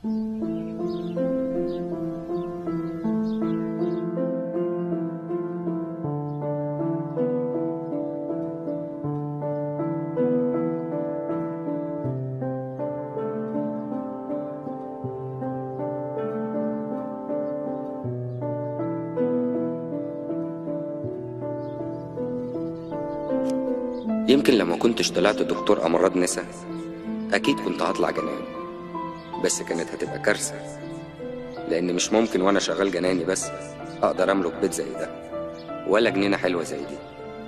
يمكن لما كنتش طلعت دكتور أمراض نسا أكيد كنت هطلع جنان بس كانت هتبقى كارثة لأن مش ممكن وأنا شغال جناني بس أقدر أملك بيت زي ده ولا جنينة حلوة زي دي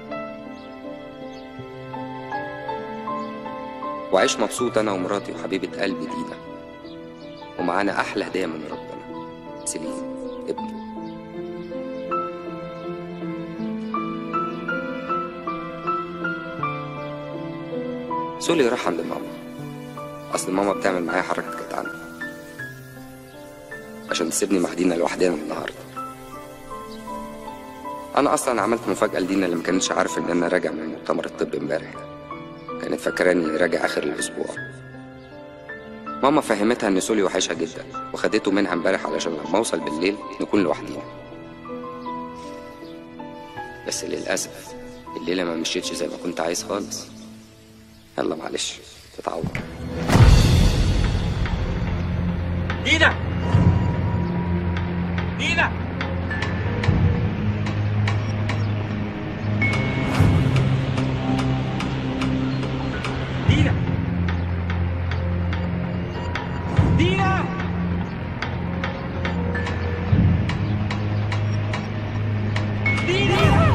وعيش مبسوط أنا ومراتي وحبيبة قلبي دينا ومعانا أحلى هدية من ربنا سليم ابني سولي راح عند ماما أصل ماما بتعمل معايا حركة جدعانة عشان تسيبني مع دينا لوحدنا النهاردة أنا أصلا عملت مفاجأة لدينا اللي ما كانتش عارف إن أنا راجع من مؤتمر الطب امبارح كانت فاكراني راجع آخر الأسبوع ماما فهمتها إن سولي وحشها جدا وخدته منها امبارح علشان لما أوصل بالليل نكون لوحدينا بس للأسف الليلة ما مشيتش زي ما كنت عايز خالص يلا معلش تتعوض دينا دينا دينا دينا دينا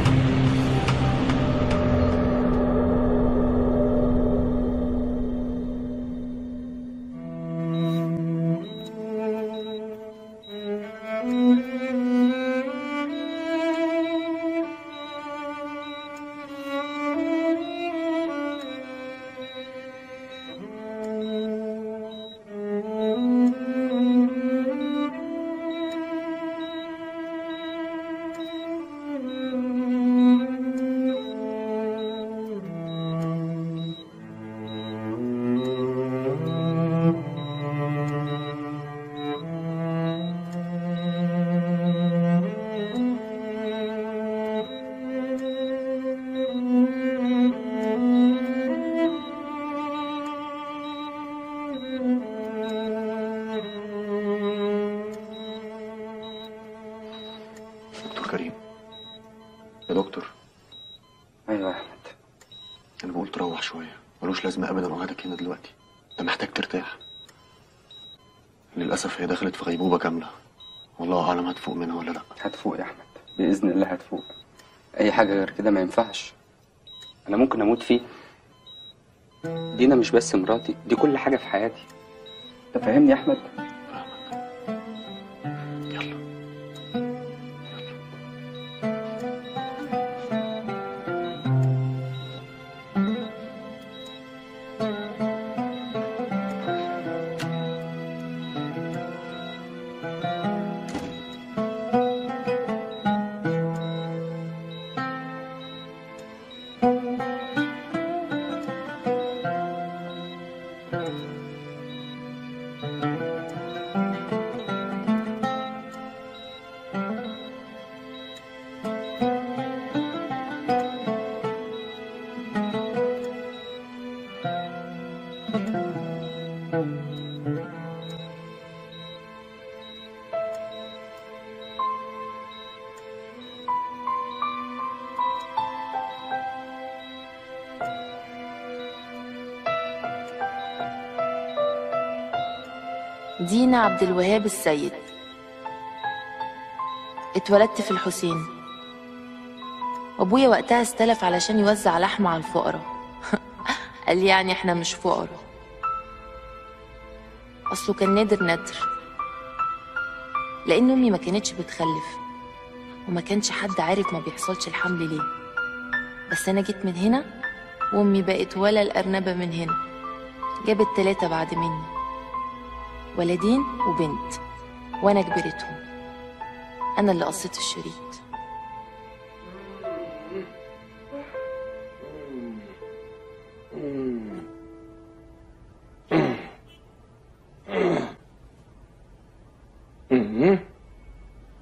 دكتور كريم يا دكتور أيوة يا أحمد انا بقول تروح شويه ملوش لازمه ابدا قعدك هنا دلوقتي انت محتاج ترتاح للاسف هي دخلت في غيبوبه كامله والله اعلم هتفوق منها ولا لا هتفوق يا أحمد بإذن الله هتفوق أي حاجة غير كده ما ينفعش أنا ممكن أموت فيه دينا مش بس مراتي دي كل حاجة في حياتي أنت فاهمني يا أحمد؟ يلا دينا عبد الوهاب السيد اتولدت في الحسين وابويا وقتها استلف علشان يوزع لحمة على الفقراء قال لي يعني احنا مش فقراء اصله كان نادر ندر لان امي ما كانتش بتخلف وما كانش حد عارف ما بيحصلش الحمل ليه بس انا جيت من هنا وامي بقت ولا الارنبة من هنا جابت تلاتة بعد مني ولدين وبنت وانا كبرتهم انا اللي قصيت الشريط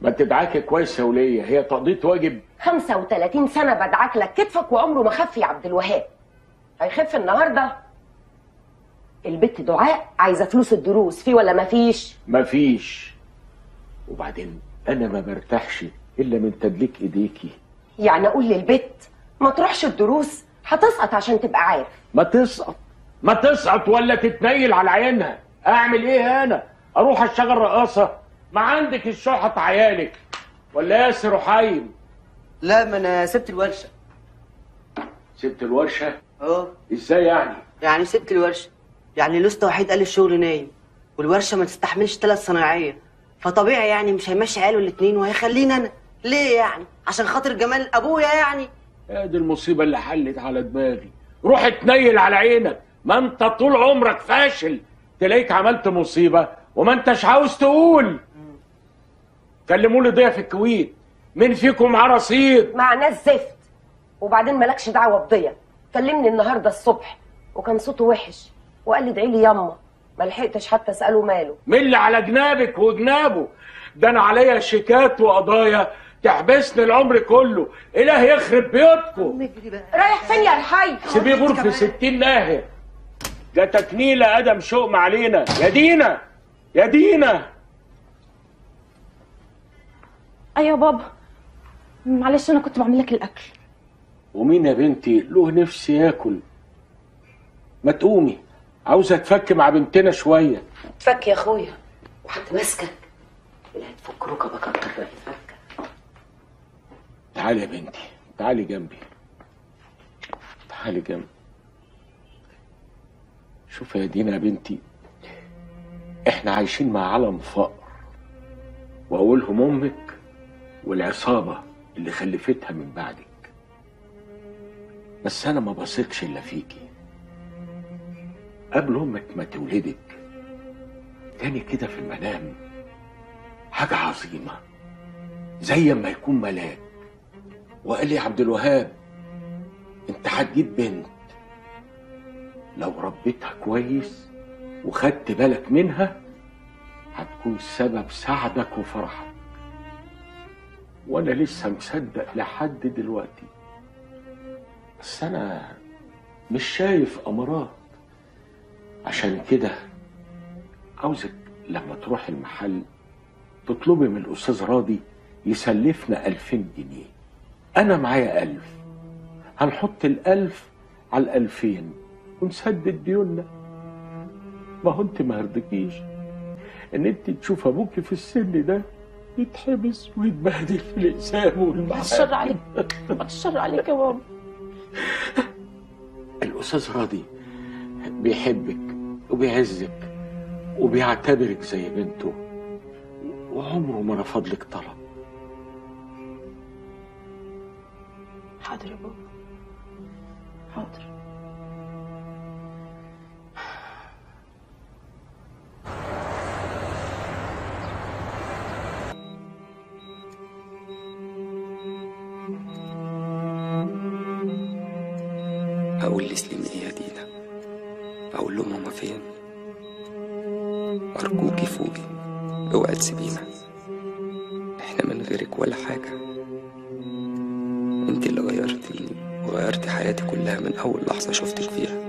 ما تدعاكي كويس يا وليه هي تقضية واجب 35 سنة بدعك لك كتفك وعمره ما خف يا عبد الوهاب هيخف النهاردة البت دعاء عايزة فلوس الدروس في ولا مفيش مفيش وبعدين انا ما برتاحش الا من تدليك ايديكي يعني اقول للبت ما تروحش الدروس هتسقط عشان تبقى عارف ما تسقط ما تسقط ولا تتنيل على عينها اعمل ايه انا اروح اشتغل رقاصه ما عندك الشحط عيالك ولا ياسر وحايم لا ما انا سبت الورشه سبت الورشه اه ازاي يعني يعني سبت الورشه يعني لسه وحيد قال الشغل نايم والورشه ما تستحملش ثلاث صنايعيه فطبيعي يعني مش هيمشي عياله الاثنين وهيخليني انا ليه يعني عشان خاطر جمال ابويا يعني ادي المصيبه اللي حلت على دماغي روح اتنيل على عينك ما انت طول عمرك فاشل تلاقيك عملت مصيبه وما انتش عاوز تقول كلموا لي ضيف الكويت مين فيكم معاه رصيد مع ناس زفت وبعدين مالكش دعوة بضية كلمني النهاردة الصبح وكان صوته وحش وقال لي ادعي لي يما ما لحقتش حتى اساله ماله مين اللي على جنابك وجنابه ده انا عليا شيكات وقضايا تحبسني العمر كله اله يخرب بيوتكم رايح فين يا الحي سيبيه غرفة ستين ناهية ده تكنيلة ادم شؤم علينا يا دينا يا دينا ايوه بابا معلش انا كنت بعمل لك الاكل ومين يا بنتي له نفسي ياكل ما تقومي عاوزة اتفك مع بنتنا شوية تفك يا اخويا وحد ماسكك اللي هتفك ركبك اكتر ما يتفك تعالي يا بنتي تعالي جنبي تعالي جنبي شوف يا دينا يا بنتي احنا عايشين مع علم فقر واولهم امك والعصابة اللي خلفتها من بعدك بس انا ما بثقش الا فيكي قبل امك ما تولدك كان كده في المنام حاجة عظيمة زي ما يكون ملاك وقال لي يا عبد الوهاب انت هتجيب بنت لو ربيتها كويس وخدت بالك منها هتكون سبب سعدك وفرحك وانا لسه مصدق لحد دلوقتي بس انا مش شايف امارات عشان كده عاوزك لما تروح المحل تطلبي من الاستاذ راضي يسلفنا ألفين جنيه انا معايا ألف هنحط الألف على الألفين ونسدد ديوننا ما هو انت ما يرضكيش ان انت تشوف ابوك في السن ده يتحبس ويتبهدل في الاقسام والمحاكم الشر عليك الشر عليك يا بابا الاستاذ راضي بيحبك وبيعزك وبيعتبرك زي بنته وعمره ما رفض لك طلب حاضر يا بابا حاضر اقول لسليم ايه يا دينا اقول له ماما فين ارجوكي فوقي اوعي تسيبينا احنا من غيرك ولا حاجه انت اللي غيرتيني وغيرتي حياتي كلها من اول لحظه شفتك فيها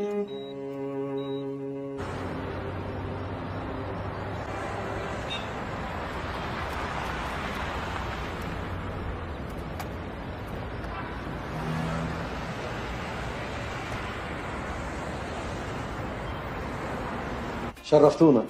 شرفتونا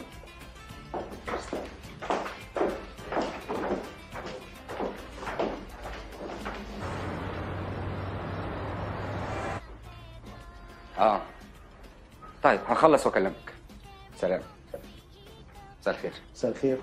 اه طيب هخلص واكلمك سلام مساء الخير مساء الخير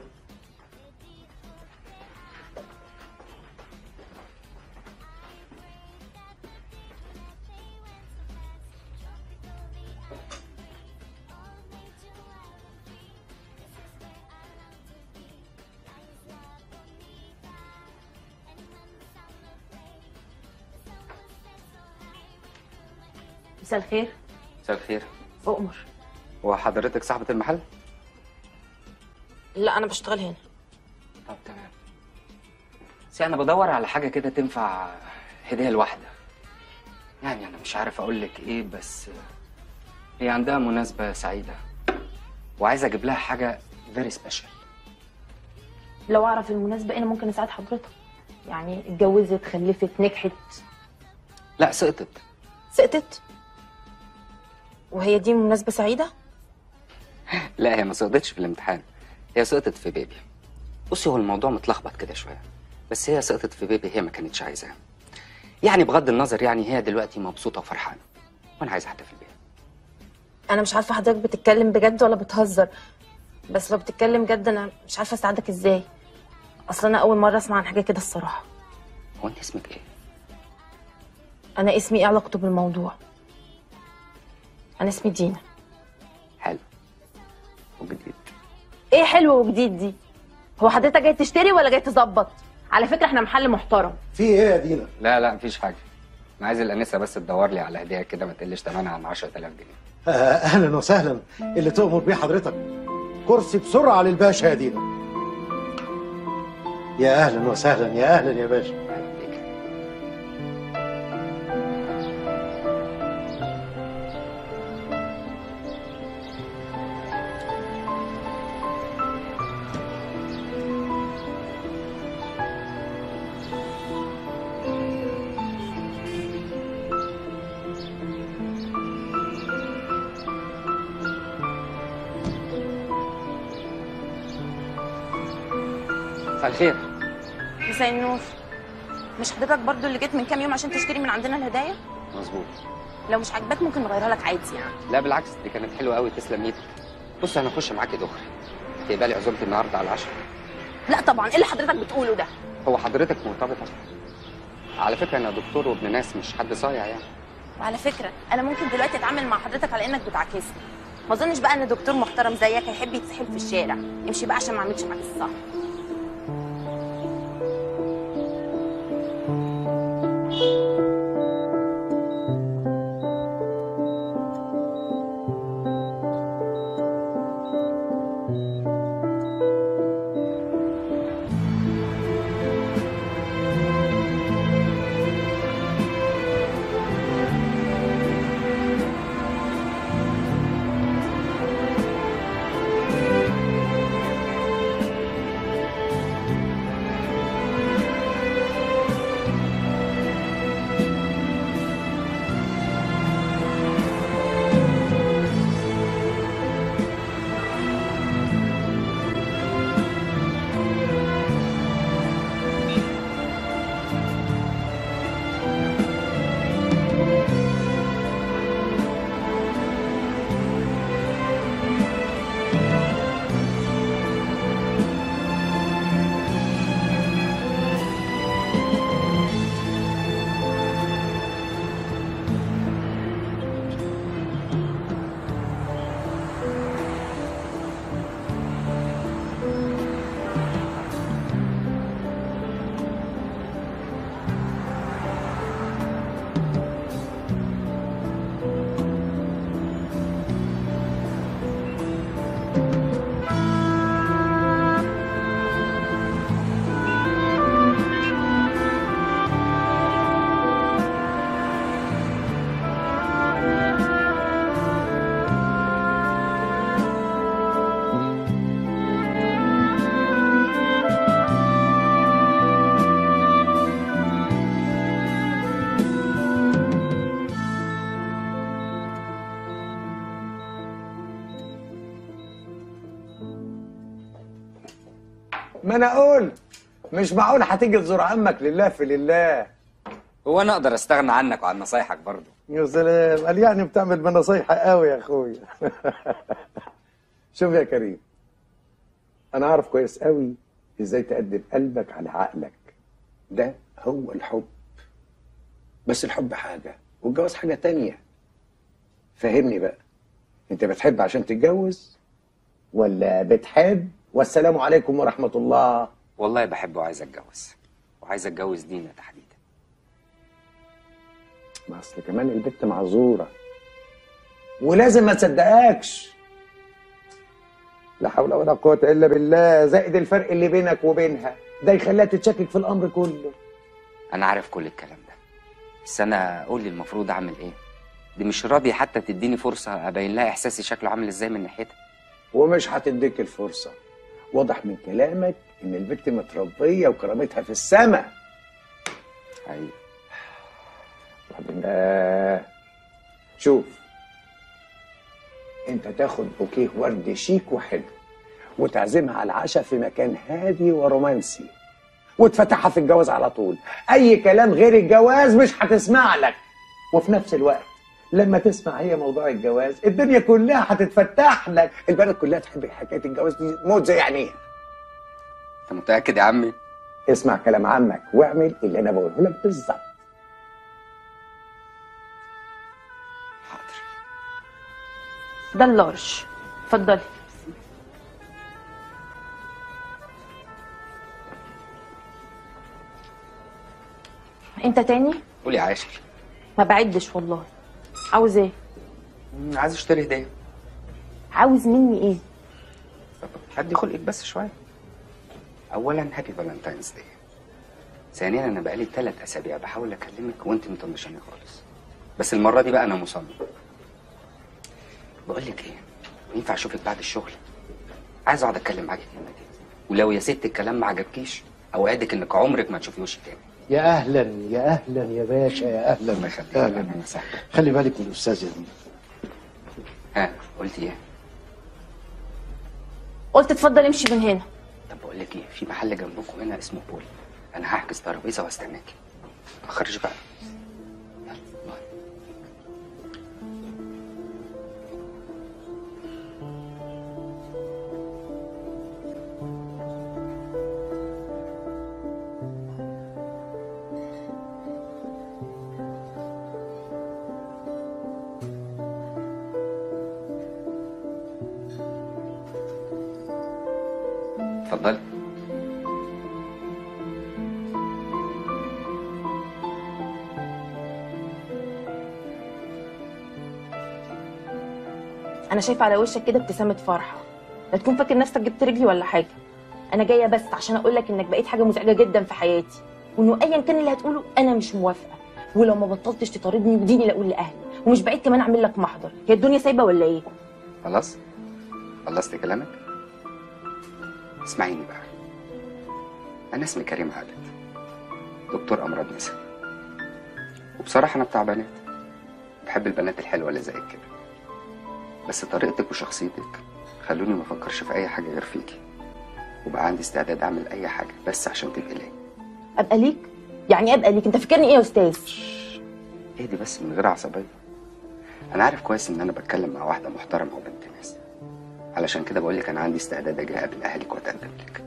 مساء الخير مساء الخير أؤمر هو حضرتك صاحبة المحل؟ لا أنا بشتغل هنا طب تمام بس انا بدور على حاجه كده تنفع هديه لواحده يعني انا مش عارف اقول لك ايه بس هي عندها مناسبه سعيده وعايز اجيب لها حاجه فيري سبيشال لو اعرف المناسبه انا ممكن اساعد حضرتك يعني اتجوزت خلفت نجحت لا سقطت سقطت وهي دي مناسبه سعيده لا هي ما سقطتش في الامتحان هي سقطت في بيبي بصي هو الموضوع متلخبط كده شويه بس هي سقطت في بيبي هي ما كانتش عايزاه يعني بغض النظر يعني هي دلوقتي مبسوطه وفرحانه وانا عايز احتفل بيها انا مش عارفه حضرتك بتتكلم بجد ولا بتهزر بس لو بتتكلم جد انا مش عارفه اساعدك ازاي اصل انا اول مره اسمع عن حاجه كده الصراحه هو انت اسمك ايه انا اسمي ايه علاقته بالموضوع انا اسمي دينا حلو وجديد ايه حلو وجديد دي هو حضرتك جاي تشتري ولا جاي تظبط على فكره احنا محل محترم في ايه يا دينا؟ لا لا مفيش حاجه انا عايز الانسه بس تدور لي على هديه كده ما تقلش ثمنها عن 10000 جنيه آه، اهلا وسهلا اللي تؤمر بيه حضرتك كرسي بسرعه للباشا يا دينا يا اهلا وسهلا يا اهلا يا باشا أهلا بيك. مساء الخير مساء النور مش حضرتك برضو اللي جيت من كام يوم عشان تشتري من عندنا الهدايا مظبوط لو مش عاجباك ممكن نغيرها لك عادي يعني لا بالعكس دي كانت حلوه قوي تسلم ايدك بص انا هخش معاكي دغري تقبلي عزومتي النهارده على العشاء لا طبعا ايه اللي حضرتك بتقوله ده هو حضرتك مرتبطه على فكره انا دكتور وابن ناس مش حد صايع يعني وعلى فكره انا ممكن دلوقتي اتعامل مع حضرتك على انك بتعاكسني ما اظنش بقى ان دكتور محترم زيك هيحب يتسحب في الشارع امشي بقى عشان ما اعملش معاك الصح ما انا اقول مش معقول هتيجي تزور عمك لله في لله هو انا اقدر استغنى عنك وعن نصايحك برضه يا سلام قال يعني بتعمل بنصيحة قوي يا اخويا شوف يا كريم انا اعرف كويس قوي ازاي تقدم قلبك على عقلك ده هو الحب بس الحب حاجة والجواز حاجة تانية فهمني بقى انت بتحب عشان تتجوز ولا بتحب والسلام عليكم ورحمة الله والله بحب وعايز اتجوز وعايز اتجوز دينا تحديدا ما اصل كمان البت معذورة ولازم ما تصدقكش لا حول ولا قوة إلا بالله زائد الفرق اللي بينك وبينها ده يخليها تتشكك في الأمر كله انا عارف كل الكلام ده بس انا قول لي المفروض اعمل ايه دي مش راضيه حتى تديني فرصه ابين لها احساسي شكله عامل ازاي من ناحيتها ومش هتديك الفرصة واضح من كلامك إن البنت متربية وكرامتها في السماء ايوه ربنا شوف انت تاخد بوكيه ورد شيك وحلو وتعزمها على العشاء في مكان هادي ورومانسي وتفتحها في الجواز على طول اي كلام غير الجواز مش هتسمع لك وفي نفس الوقت لما تسمع هي موضوع الجواز الدنيا كلها هتتفتح لك البلد كلها تحب حكايه الجواز دي موت زي عينيها انت متاكد يا عمي اسمع كلام عمك واعمل اللي انا بقوله لك بالظبط ده اللارج اتفضلي انت تاني قولي يا عاشر ما بعدش والله عاوز ايه مم، عايز اشتري هديه عاوز مني ايه هدي خلقك بس شويه اولا هابي فالنتاينز داي ثانيا انا بقالي ثلاث اسابيع بحاول اكلمك وانت مطنشاني خالص بس المره دي بقى انا مصمم بقول لك ايه ينفع اشوفك بعد الشغل عايز اقعد اتكلم معاكي كلمتين ولو يا ست الكلام ما عجبكيش اوعدك انك عمرك ما تشوفي وشي تاني يا اهلا يا اهلا يا باشا يا اهلا الله يخليك اهلا اهلا وسهلا خلي بالك من الاستاذه دي ها قلتي ايه قلت اتفضل امشي من هنا طب بقول لك ايه في محل جنبكم هنا اسمه بول انا هحجز ترابيزه واستناكي ما تاخرش بقى اتفضلي انا شايفه على وشك كده ابتسامه فرحه لا تكون فاكر نفسك جبت رجلي ولا حاجه انا جايه بس عشان اقول لك انك بقيت حاجه مزعجه جدا في حياتي وانه ايا كان اللي هتقوله انا مش موافقه ولو ما بطلتش تطاردني وديني لا اقول لاهلي ومش بعيد كمان اعمل لك محضر هي الدنيا سايبه ولا ايه خلاص خلصت كلامك اسمعيني بقى انا اسمي كريم عادل دكتور امراض نساء وبصراحه انا بتاع بنات بحب البنات الحلوه اللي زيك كده بس طريقتك وشخصيتك خلوني ما افكرش في اي حاجه غير فيكي وبقى عندي استعداد اعمل اي حاجه بس عشان تبقي ليا ابقى ليك يعني ابقى ليك انت فاكرني ايه يا استاذ اهدي بس من غير عصبيه انا عارف كويس ان انا بتكلم مع واحده محترمه وبنت ناس علشان كده بقول لك انا عندي استعداد اجي اقابل اهلك واتقدم لك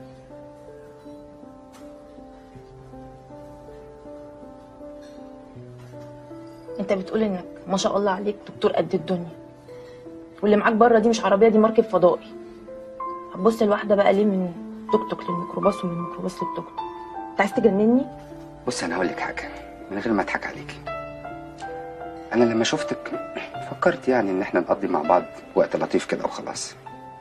انت بتقول انك ما شاء الله عليك دكتور قد الدنيا واللي معاك بره دي مش عربيه دي مركب فضائي هتبص الواحده بقى ليه من توك توك للميكروباص ومن الميكروباص للتوك توك انت عايز تجنني بص انا هقول لك حاجه من غير ما اضحك عليكي انا لما شفتك فكرت يعني ان احنا نقضي مع بعض وقت لطيف كده وخلاص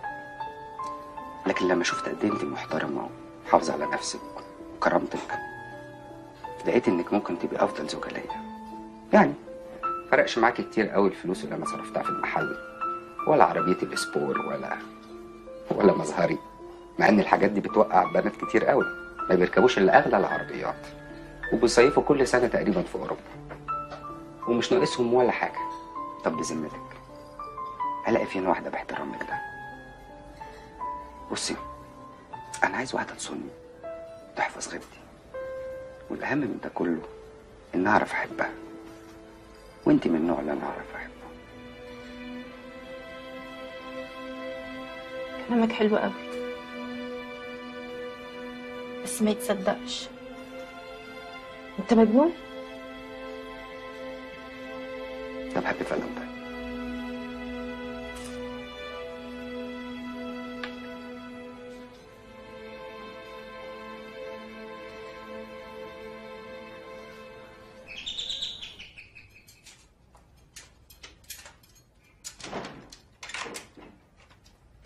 لكن لما شفت قد ايه انت محترمه وحافظه على نفسك وكرامتك لقيت انك ممكن تبقي افضل زوجه ليا يعني فرقش معاكي كتير قوي الفلوس اللي انا صرفتها في المحل ولا عربيتي السبور ولا ولا مظهري مع ان الحاجات دي بتوقع بنات كتير قوي ما بيركبوش الا اغلى العربيات وبيصيفوا كل سنه تقريبا في اوروبا ومش ناقصهم ولا حاجه طب بذمتك الاقي فين واحده باحترامك ده بصي انا عايز واحده تصوني تحفظ غيبتي والاهم من ده كله ان اعرف احبها وانت من النوع اللي انا اعرف احبه كلامك حلو قوي بس ما يتصدقش انت مجنون طب هابي فالنتاين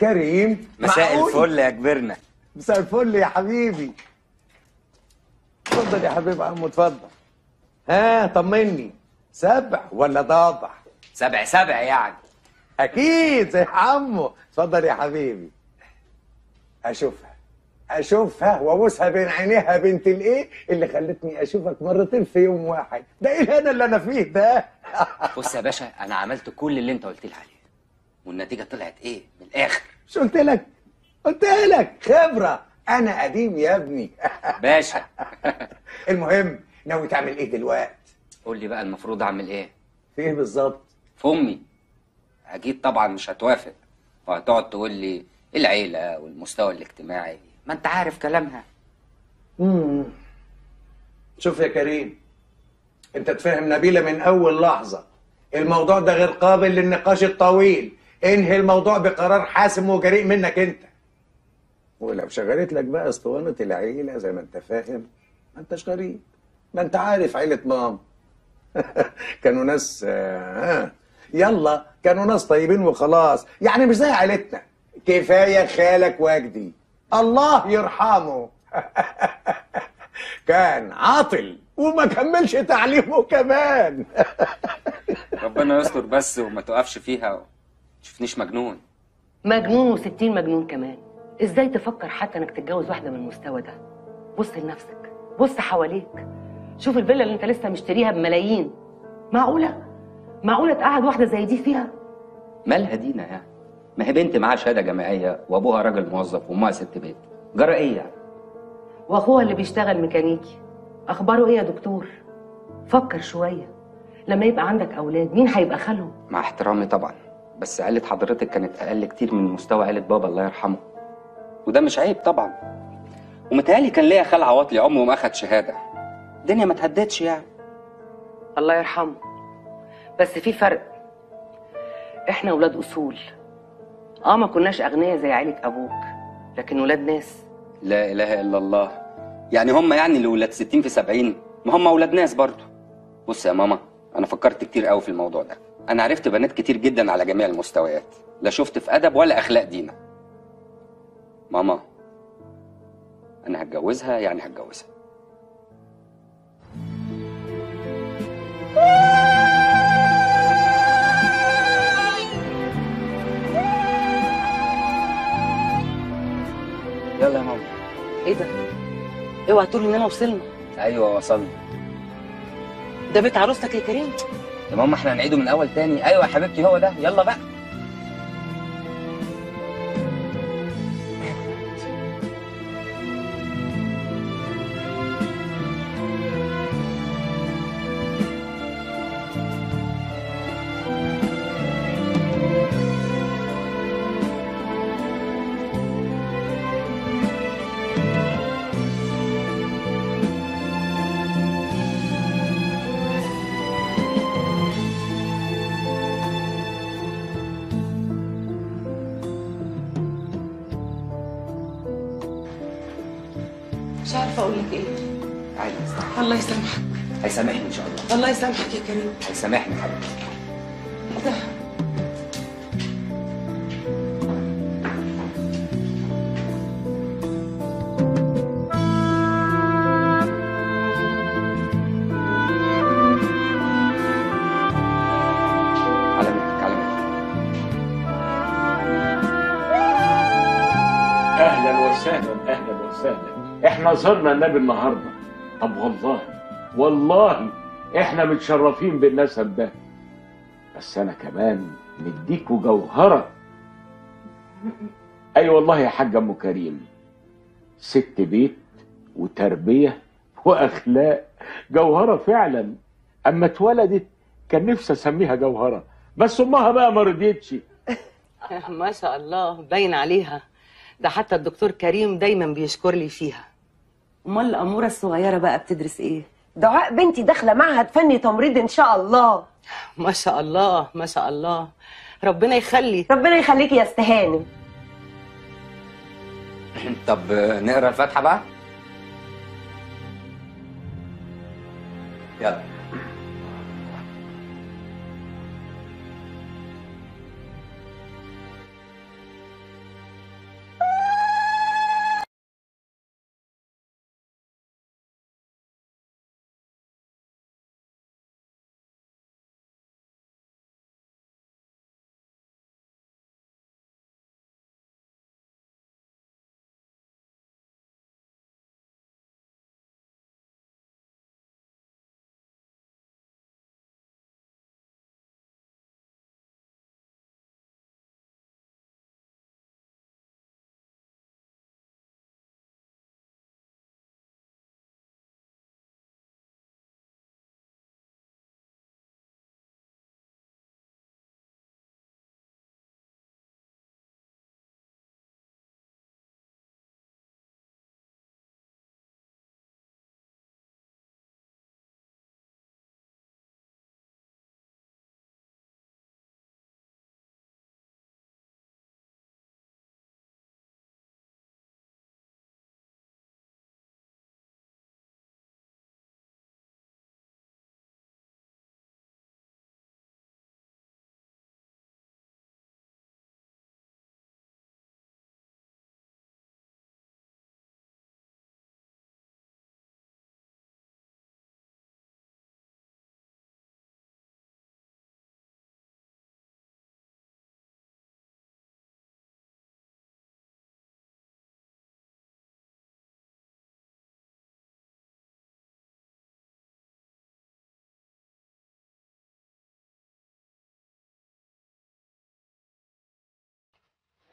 كريم مساء معقول؟ الفل يا كبرنا مساء الفل يا حبيبي اتفضل يا حبيب عمو اتفضل ها طمني سبع ولا ضابع سبع سبع يعني اكيد زي عمو اتفضل يا حبيبي اشوفها اشوفها وابوسها بين عينيها بنت الايه اللي خلتني اشوفك مرتين في يوم واحد ده ايه الهنا اللي انا فيه ده بص يا باشا انا عملت كل اللي انت قلت لي عليه والنتيجه طلعت ايه من الاخر مش قلت لك قلت لك خبره انا قديم يا ابني باشا المهم ناوي تعمل ايه دلوقتي قول لي بقى المفروض اعمل ايه في ايه بالظبط في امي اكيد طبعا مش هتوافق وهتقعد تقول لي العيله والمستوى الاجتماعي ما انت عارف كلامها مم. شوف يا كريم انت تفهم نبيلة من اول لحظة الموضوع ده غير قابل للنقاش الطويل انهي الموضوع بقرار حاسم وجريء منك انت ولو شغلت لك بقى اسطوانة العيلة زي ما انت فاهم ما انتش غريب ما انت عارف عيلة مام كانوا ناس آه يلا كانوا ناس طيبين وخلاص يعني مش زي عيلتنا كفاية خالك وجدي الله يرحمه كان عاطل وما كملش تعليمه كمان ربنا يستر بس وما توقفش فيها و... تشوفنيش مجنون مجنون وستين مجنون كمان ازاي تفكر حتى انك تتجوز واحده من المستوى ده بص لنفسك بص حواليك شوف الفيلا اللي انت لسه مشتريها بملايين معقوله معقوله تقعد واحده زي دي فيها مالها دينا يعني ما هي بنت معاها شهاده جامعيه وابوها راجل موظف وامها ست بيت جرى ايه يعني واخوها اللي بيشتغل ميكانيكي اخباره ايه يا دكتور فكر شويه لما يبقى عندك اولاد مين هيبقى خالهم مع احترامي طبعا بس عيلة حضرتك كانت أقل كتير من مستوى عيلة بابا الله يرحمه وده مش عيب طبعا ومتهيألي كان ليا خال عواطلي عمره ما أخد شهادة الدنيا ما تهدتش يعني الله يرحمه بس في فرق احنا ولاد اصول اه ما كناش اغنياء زي عيله ابوك لكن ولاد ناس لا إله إلا الله يعني هم يعني اللي ولاد 60 في 70 ما هم ولاد ناس برضه بص يا ماما أنا فكرت كتير قوي في الموضوع ده أنا عرفت بنات كتير جدا على جميع المستويات لا شفت في أدب ولا أخلاق دينا ماما أنا هتجوزها يعني هتجوزها يلا يا ماما ايه ده اوعى تقول اننا وصلنا أيوه وصلنا ده بيت عروستك يا كريم يا ماما احنا هنعيده من أول تاني أيوه يا حبيبتي هو ده يلا بقى مش عارفه اقول لك ايه عادي الله يسامحك هيسامحني إن شاء الله الله يسامحك يا كريم هيسامحني حبيبتي ده على مهلك على مهلك اهلا وسهلا اهلا وسهلا احنا زرنا النبي النهارده طب والله والله احنا متشرفين بالنسب ده بس انا كمان مديكوا جوهره اي أيوة والله يا حاج ام كريم ست بيت وتربيه واخلاق جوهره فعلا اما اتولدت كان نفسي اسميها جوهره بس امها بقى ما رضيتش ما شاء الله باين عليها ده حتى الدكتور كريم دايما بيشكر لي فيها امال الاموره الصغيره بقى بتدرس ايه دعاء بنتي داخله معهد فني تمريض ان شاء الله ما شاء الله ما شاء الله ربنا يخلي ربنا يخليكي يا استهانم طب نقرا الفاتحة بقى يلا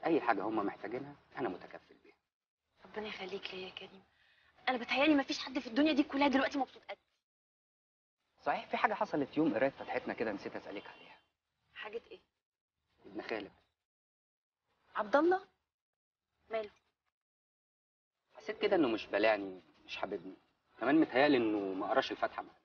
اي حاجه هم محتاجينها انا متكفل بيها ربنا يخليك ليا يا كريم انا بتهيالي مفيش حد في الدنيا دي كلها دلوقتي مبسوط قد صحيح في حاجه حصلت يوم قرايه فتحتنا كده نسيت اسالك عليها حاجه ايه ابن خالد عبد الله ماله حسيت كده انه مش بالعني مش حاببني كمان متهيألي انه ما قراش الفاتحه معايا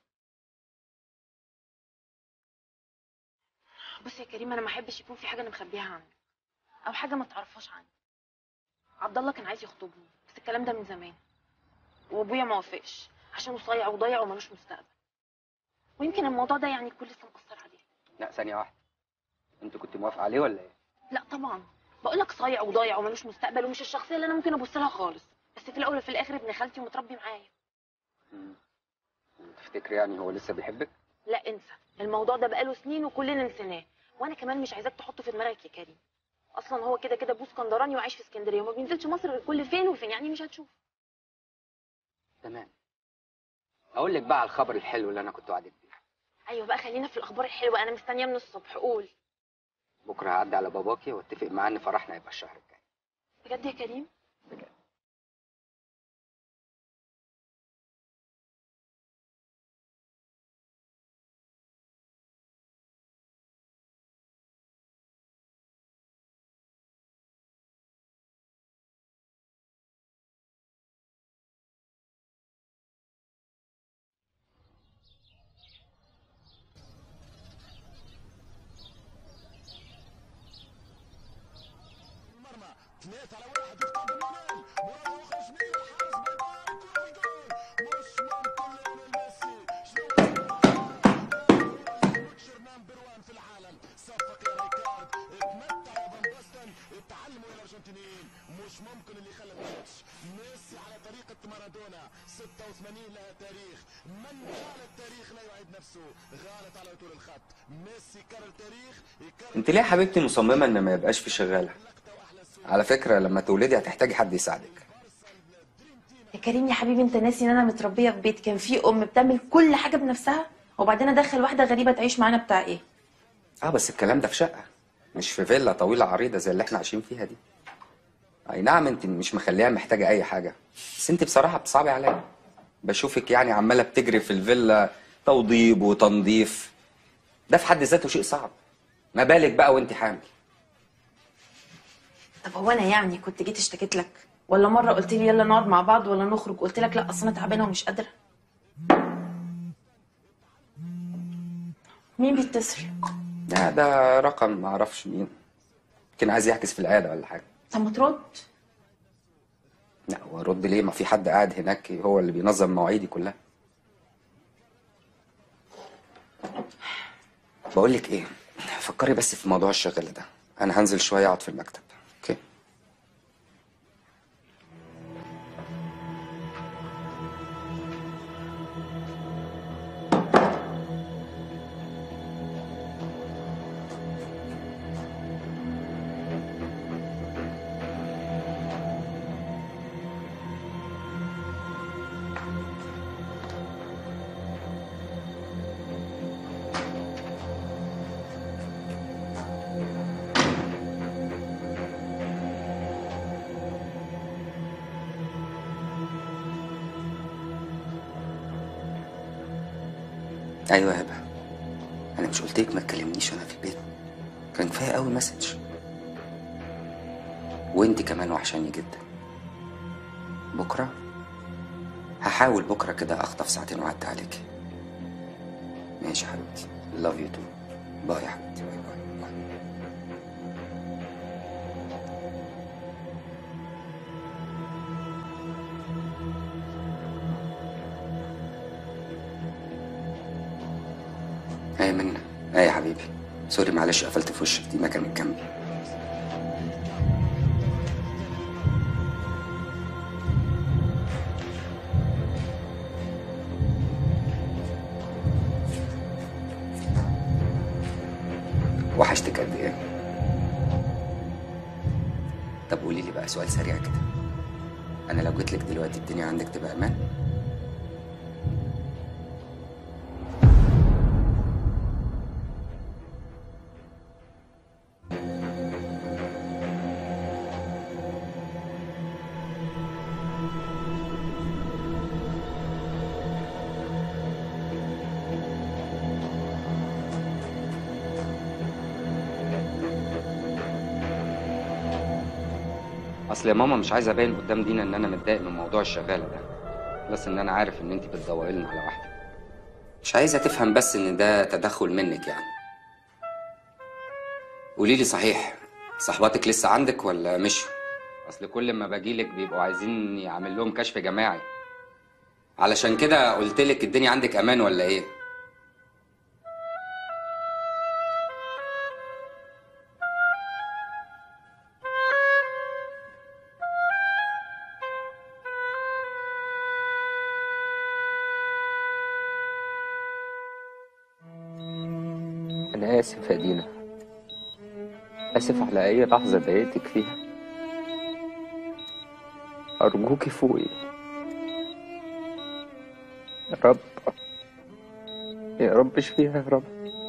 بص يا كريم انا ما احبش يكون في حاجه انا مخبيها عنك او حاجه ما تعرفهاش عني عبد الله كان عايز يخطبني بس الكلام ده من زمان وابويا ما وافقش عشان صايع وضايع وملوش مستقبل ويمكن الموضوع ده يعني يكون لسه مأثر عليه لا ثانيه واحده انت كنت موافقه عليه ولا ايه لا طبعا بقول لك صايع وضايع وملوش مستقبل ومش الشخصيه اللي انا ممكن ابص لها خالص بس في الاول وفي الاخر ابن خالتي ومتربي معايا مم. تفتكري يعني هو لسه بيحبك لا انسى الموضوع ده بقاله سنين وكلنا نسيناه وانا كمان مش عايزاك تحطه في دماغك يا كريم اصلا هو كده كده ابوه اسكندراني وعايش في اسكندريه وما بينزلش مصر غير كل فين وفين يعني مش هتشوف تمام اقول لك بقى على الخبر الحلو اللي انا كنت وعدك بيه ايوه بقى خلينا في الاخبار الحلوه انا مستنيه من الصبح قول بكره هعدي على باباكي واتفق معاه ان فرحنا يبقى الشهر الجاي بجد يا كريم بجد انت ليه يا حبيبتي مصممه ان ما يبقاش في شغاله على فكره لما تولدي هتحتاجي حد يساعدك يا كريم يا حبيبي انت ناسي ان انا متربيه في بيت كان فيه ام بتعمل كل حاجه بنفسها وبعدين ادخل واحده غريبه تعيش معانا بتاع ايه اه بس الكلام ده في شقه مش في فيلا طويله عريضه زي اللي احنا عايشين فيها دي اي نعم انت مش مخليها محتاجه اي حاجه بس انت بصراحه بتصعبي عليا بشوفك يعني عماله بتجري في الفيلا توضيب وتنظيف ده في حد ذاته شيء صعب ما بالك بقى وانت حامل طب هو انا يعني كنت جيت اشتكيت لك ولا مره قلت لي يلا نقعد مع بعض ولا نخرج قلت لك لا اصل انا تعبانه ومش قادره مين بيتصل لا ده رقم ما اعرفش مين يمكن عايز يحجز في العياده ولا حاجه طب ما ترد لا هو رد ليه ما في حد قاعد هناك هو اللي بينظم مواعيدي كلها بقول لك ايه فكري بس في موضوع الشغل ده انا هنزل شويه اقعد في المكتب اوكي ايوه يا هبه انا مش قلت لك ما تكلمنيش وانا في البيت كان كفايه قوي مسج وانت كمان وحشاني جدا بكره هحاول بكره كده اخطف ساعتين وعدي عليكي ماشي يا حبيبتي لاف يو تو باي يا حبيبتي باي باي باي ايه منا ايه يا حبيبي سوري معلش قفلت في وشك دي مكانك جنبي وحشتك قد ايه طب قولي لي بقى سؤال سريع كده انا لو جيت لك دلوقتي الدنيا عندك تبقى امان اصل يا ماما مش عايز ابين قدام دينا ان انا متضايق من موضوع الشغاله ده بس ان انا عارف ان انت بتدوري لنا على واحده مش عايزه تفهم بس ان ده تدخل منك يعني قولي لي صحيح صحباتك لسه عندك ولا مشوا اصل كل ما باجيلك بيبقوا عايزين يعمل لهم كشف جماعي علشان كده قلت لك الدنيا عندك امان ولا ايه أنا آسف يا دينا آسف على أي لحظة ضايقتك فيها أرجوكي فوقي يا رب يا رب اشفيها يا رب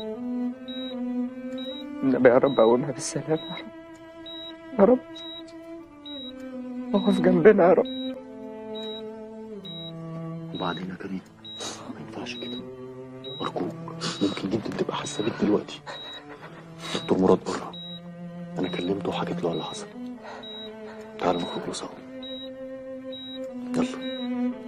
النبي يا رب قومها بالسلامة يا رب يا رب اقف جنبنا يا رب وبعدين يا كريم ما ينفعش كده أرجوك ممكن جدا تبقى حاسة بيك دلوقتي دكتور مراد بره أنا كلمته وحكيت له على اللي حصل تعال نخرج له سوا يلا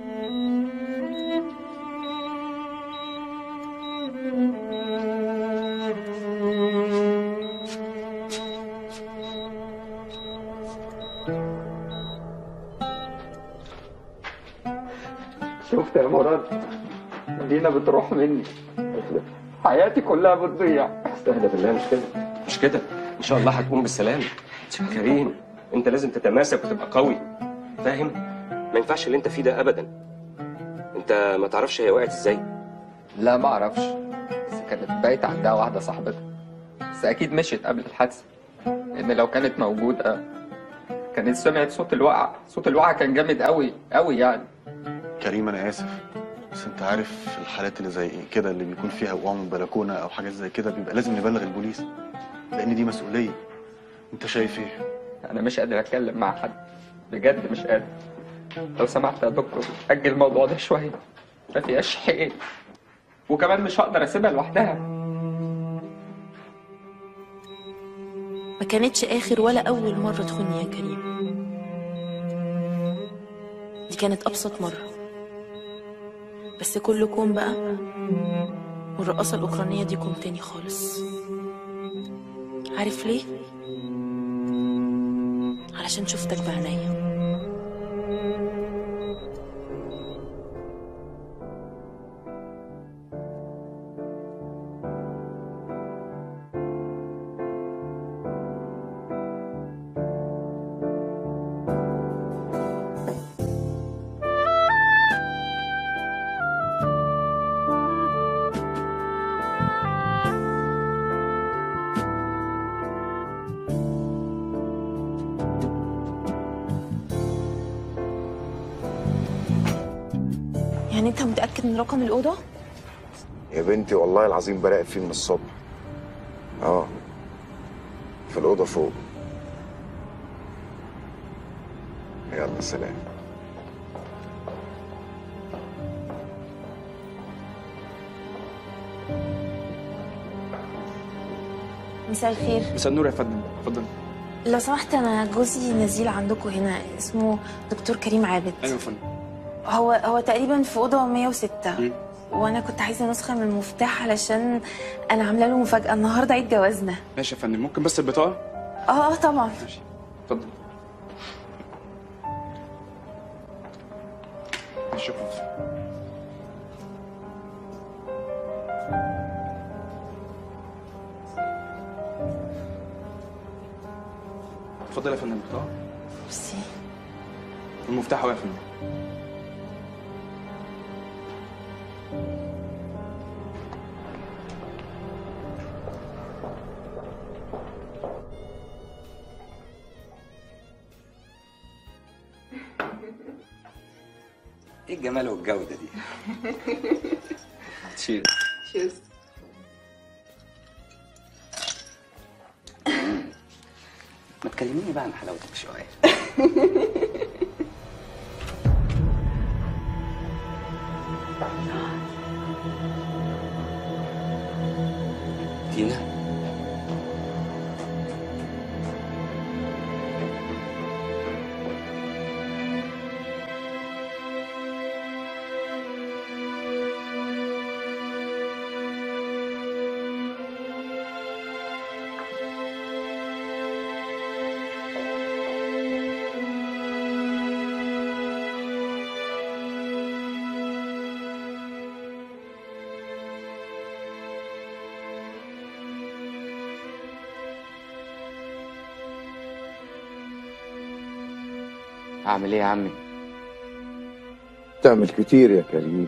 شفت يا مراد دينا بتروح مني حياتي كلها بتضيع استهدى بالله مش كده مش كده ان شاء الله هتقوم بالسلامه كريم انت لازم تتماسك وتبقى قوي فاهم ما ينفعش اللي انت فيه ده ابدا انت ما تعرفش هي وقعت ازاي لا ما اعرفش بس كانت بايته عندها واحده صاحبتها بس اكيد مشيت قبل الحادثه لان لو كانت موجوده كانت سمعت صوت الوقعه صوت الوقعه كان جامد قوي قوي يعني كريم أنا آسف بس أنت عارف في الحالات اللي زي كده اللي بيكون فيها وقوع من بلكونة أو حاجات زي كده بيبقى لازم نبلغ البوليس لأن دي مسؤولية أنت شايف إيه؟ انا مش قادر اتكلم مع حد بجد مش قادر لو سمحت يا دكتور اجل الموضوع ده شويه ما فيهاش حقيقة وكمان مش هقدر اسيبها لوحدها ما كانتش آخر ولا أول مرة تخوني يا كريم دي كانت أبسط مرة بس كل كوم بقى والرقاصة الأوكرانية دي كوم تاني خالص عارف ليه؟ علشان شفتك بعينيا يعني انت متأكد من رقم الأوضة؟ يا بنتي والله العظيم براقب فيه من الصبح اه في الأوضة فوق يلا سلام مساء الخير مساء النور يا فندم اتفضل لو سمحت انا جوزي نزيل عندكم هنا اسمه دكتور كريم عابد ايوه يا فندم هو هو تقريبا في اوضه 106 وانا كنت عايزه نسخه من المفتاح علشان انا عامله له مفاجاه النهارده عيد جوازنا ماشي يا فندم ممكن بس البطاقه اه اه طبعا اتفضل شكرا اتفضل يا فندم البطاقه ميرسي المفتاح اهو يا فندم ايه الجمال والجودة دي تشير Cheers. ما تكلميني بقى عن حلاوتك شوية دينا اعمل ايه يا عمي تعمل كتير يا كريم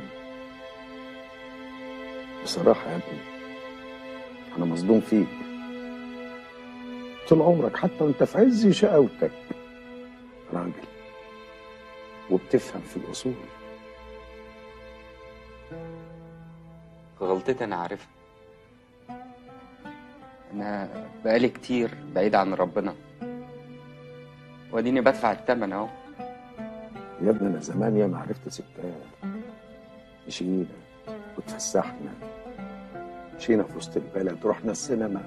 بصراحة يا ابني أنا مصدوم فيك طول عمرك حتى وأنت في عز شقاوتك راجل وبتفهم في الأصول غلطتي انا عارفها انا بقالي كتير بعيد عن ربنا واديني بدفع الثمن اهو يا ابني أنا زمان يا ما عرفت ستات مشينا واتفسحنا مشينا في وسط البلد رحنا السينما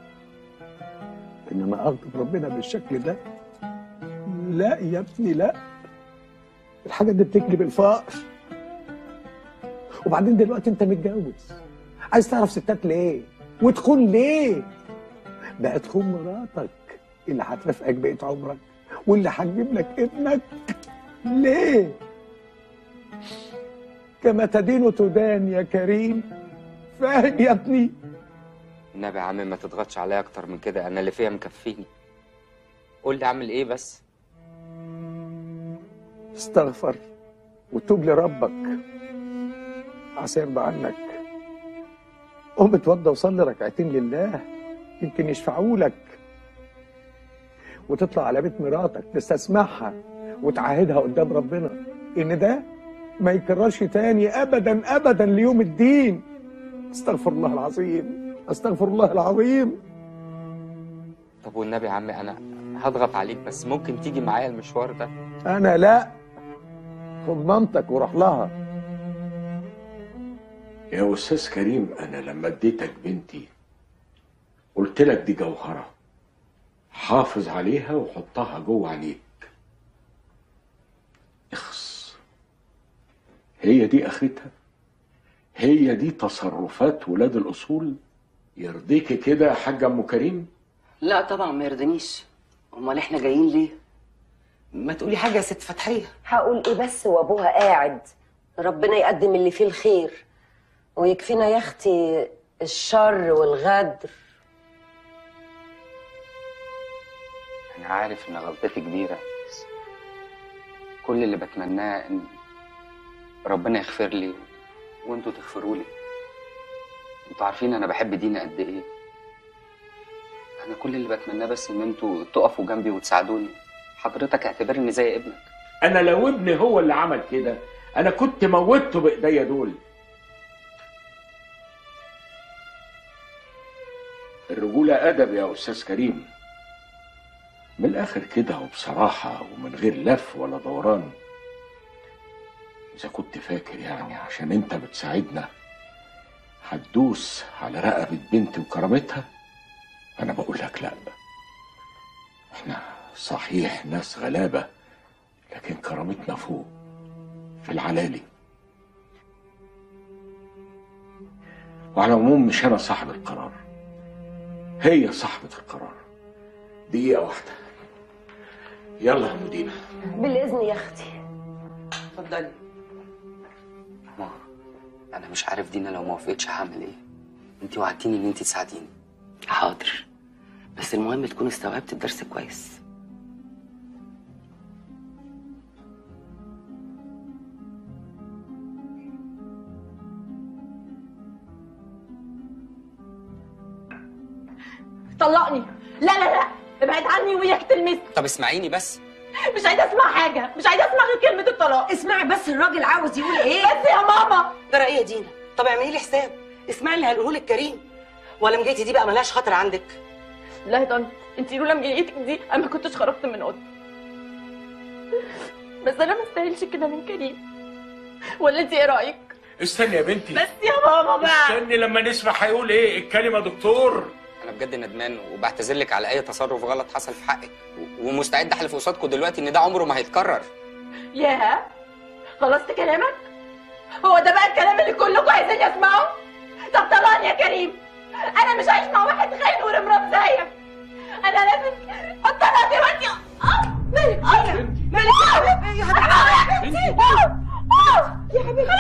إنما أغضب ربنا بالشكل ده لا يا ابني لا الحاجة دي بتجلب الفقر وبعدين دلوقتي انت متجوز عايز تعرف ستات ليه وتخون ليه بقى تخون مراتك اللي هترافقك بقية عمرك واللي هتجيب لك ابنك ليه كما تدين تدان يا كريم فاهم يا ابني النبي يا عم ما تضغطش عليا اكتر من كده انا اللي فيها مكفيني قول لي اعمل ايه بس استغفر وتوب لربك عسى يرضى عنك قوم اتوضى وصلي ركعتين لله يمكن يشفعوا لك وتطلع على بيت مراتك تستسمعها وتعاهدها قدام ربنا ان ده ما يكررش تاني ابدا ابدا ليوم الدين استغفر الله العظيم استغفر الله العظيم طب والنبي يا عمي انا هضغط عليك بس ممكن تيجي معايا المشوار ده انا لا خد مامتك وروح لها يا استاذ كريم انا لما اديتك بنتي قلت لك دي جوهره حافظ عليها وحطها جوه عينيك اخص هي دي اخرتها هي دي تصرفات ولاد الاصول يرضيكي كده يا حاجه ام كريم لا طبعا ما يرضنيش امال احنا جايين ليه ما تقولي حاجه يا ست فتحيه هقول ايه بس وابوها قاعد ربنا يقدم اللي فيه الخير ويكفينا يا اختي الشر والغدر انا عارف ان غلطتي كبيره بس كل اللي بتمناه ان ربنا يغفر لي وانتوا تغفروا لي انتوا عارفين انا بحب دينا قد ايه انا كل اللي بتمناه بس ان انتوا تقفوا جنبي وتساعدوني حضرتك اعتبرني زي ابنك انا لو ابني هو اللي عمل كده انا كنت موتته بايديا دول الرجولة أدب يا أستاذ كريم من الآخر كده وبصراحة ومن غير لف ولا دوران إذا كنت فاكر يعني عشان أنت بتساعدنا هتدوس على رقبة بنتي وكرامتها أنا بقول لك لأ إحنا صحيح ناس غلابة لكن كرامتنا فوق في العلالي وعلى العموم مش أنا صاحب القرار هي صاحبة القرار دقيقة واحدة يلا يا مدينة بالاذن يا اختي اتفضلي ماما انا مش عارف دينا لو ما وافقتش هعمل ايه انت وعدتيني ان انت تساعديني حاضر بس المهم تكون استوعبت الدرس كويس طلقني لا لا لا ابعد عني وياك تلمسني طب اسمعيني بس مش عايزه اسمع حاجه مش عايزه اسمع غير كلمه الطلاق اسمعي بس الراجل عاوز يقول ايه بس يا ماما ده رأيي يا دينا طب اعملي لي حساب اسمعي اللي هنقوله لك كريم ولا مجيتي دي بقى ملهاش خطر عندك لا يا طنط انت لولا مجيتك دي انا ما كنتش خرجت من اوضتي بس انا ما استاهلش كده من كريم ولا انت ايه رايك استني يا بنتي بس يا ماما بقى استني لما نسمع هيقول ايه الكلمة دكتور انا بجد ندمان وبعتذر لك على اي تصرف غلط حصل في حقك و- ومستعد احلف قصادكم دلوقتي ان ده عمره ما هيتكرر ياه خلصت كلامك هو ده بقى الكلام اللي كلكم عايزين يسمعوه طب طلعني يا كريم انا مش عايش مع واحد خاين ورمرام زيك انا لازم اطلع دلوقتي اه مالك مالك مالك يا حبيبتي يا حبيبتي يا حبيبتي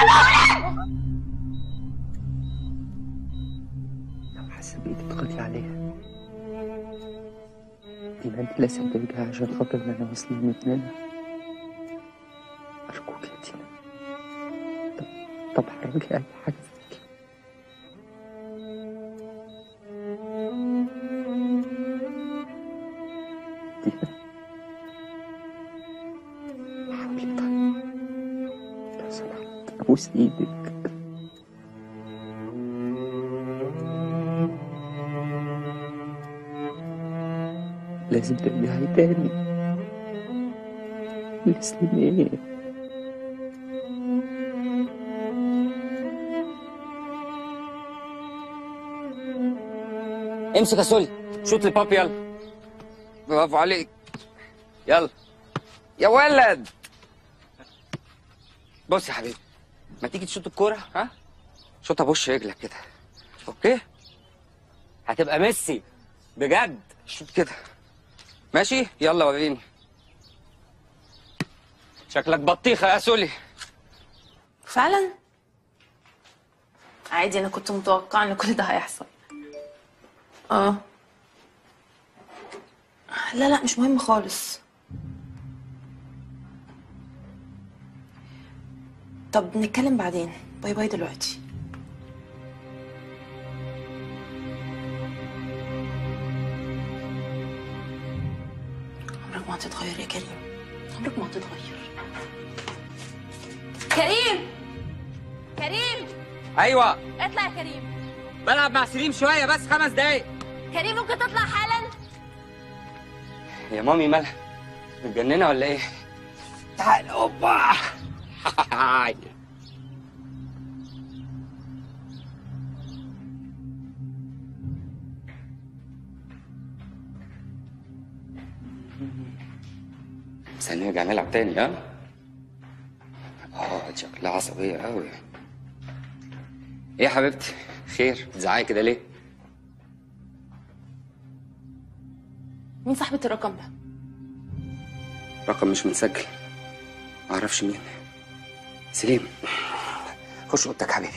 لو حاسه بايدي تضغطي عليها دي ما انت لازم ترجعي عشان خاطر ما انا مسلم ابننا أرجوك يا دينا طب طب حرجي أي حاجة فيكي دينا حاولي طيب لو سمحت أبوس إيدك لازم ترجعي تاني لسليمان امسك يا سولي شوط لبابي يلا برافو عليك يلا يا ولد بص يا حبيبي ما تيجي تشوط الكوره ها شوطها بوش رجلك كده اوكي هتبقى ميسي بجد شوط كده ماشي يلا وريني شكلك بطيخه يا سولي فعلا عادي انا كنت متوقعه ان كل ده هيحصل اه لا لا مش مهم خالص طب نتكلم بعدين باي باي دلوقتي عمرك ما هتتغير يا كريم عمرك ما هتتغير كريم كريم ايوه اطلع يا كريم بلعب مع سليم شويه بس خمس دقايق كريم ممكن تطلع حالا يا مامي مالها متجننه ولا ايه تعال اوبا بس هنرجع نلعب تاني ها اه دي شكلها عصبية قوي ايه يا حبيبتي خير بتزعقي كده ليه مين صاحبة الرقم ده؟ رقم مش متسجل معرفش مين سليم خش اوضتك حبيبي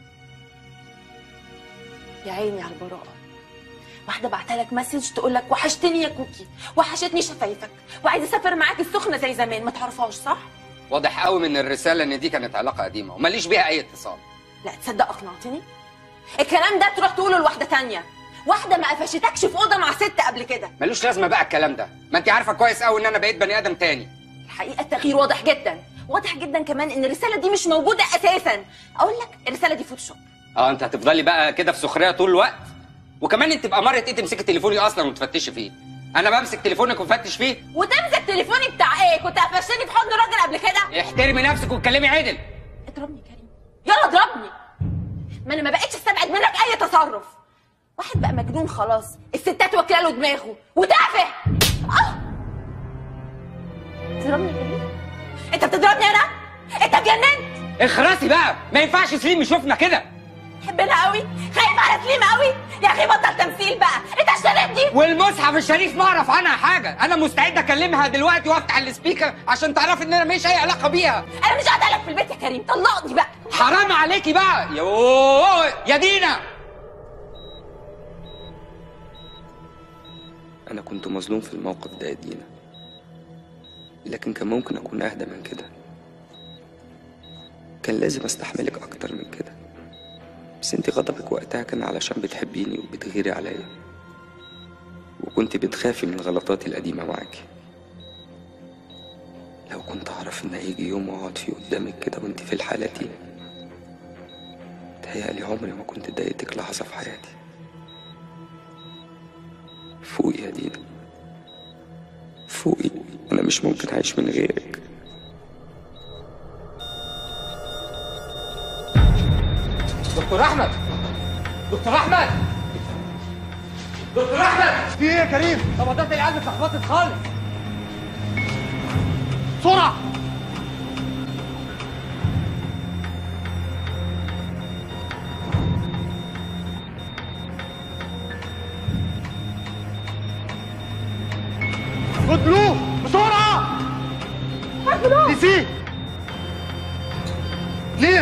يا عيني على البراءة واحدة بعتها لك مسج تقول لك وحشتني يا كوكي وحشتني شفايفك وعايزة اسافر معاك السخنة زي زمان ما تعرفهاش صح؟ واضح قوي من الرسالة ان دي كانت علاقة قديمة وماليش بيها اي اتصال لا تصدق اقنعتني الكلام ده تروح تقوله لواحدة تانية واحدة ما قفشتكش في أوضة مع ست قبل كده ملوش لازمة بقى الكلام ده ما انت عارفة كويس قوي ان انا بقيت بني ادم تاني الحقيقة التغيير واضح جدا واضح جدا كمان ان الرسالة دي مش موجودة اساسا اقول لك الرسالة دي فوتوشوب اه انت هتفضلي بقى كده في سخرية طول الوقت وكمان انت بقى مرة ايه تمسكي تليفوني اصلا وتفتشي فيه انا بمسك تليفونك وفتش فيه وتمسك تليفوني بتاع ايه كنت قفشتني في حضن راجل قبل كده احترمي نفسك واتكلمي عدل اضربني كريم يلا اضربني ما انا ما بقتش استبعد منك اي تصرف واحد بقى مجنون خلاص الستات واكله له دماغه وتافه اه تضربني يا كريم انت بتضربني انا انت اتجننت اخرسي بقى ما ينفعش سليم يشوفنا كده تحبنا قوي خايف على سليم قوي يا اخي بطل تمثيل بقى انت اشتريتني والمصحف الشريف ما اعرف عنها حاجة انا مستعد اكلمها دلوقتي وافتح السبيكر عشان تعرفي ان انا ماليش اي علاقة بيها انا مش قاعده لك في البيت يا كريم طلقني بقى حرام عليكي بقى يوه يا دينا أنا كنت مظلوم في الموقف ده يا دينا لكن كان ممكن أكون أهدى من كده كان لازم أستحملك أكتر من كده بس انت غضبك وقتها كان علشان بتحبيني وبتغيري عليا وكنت بتخافي من غلطاتي القديمة معاكي لو كنت أعرف إن هيجي يوم وأقعد فيه قدامك كده وانت في الحالة دي تهيألي عمري ما كنت ضايقتك لحظة في حياتي فوقي يا دينا فوقي أنا مش ممكن أعيش من غيرك دكتور أحمد دكتور أحمد دكتور أحمد في ايه يا كريم؟ طبقات العيال اتلخبطت خالص بسرعة خد بلو بسرعة خد بلو نسيت ليه؟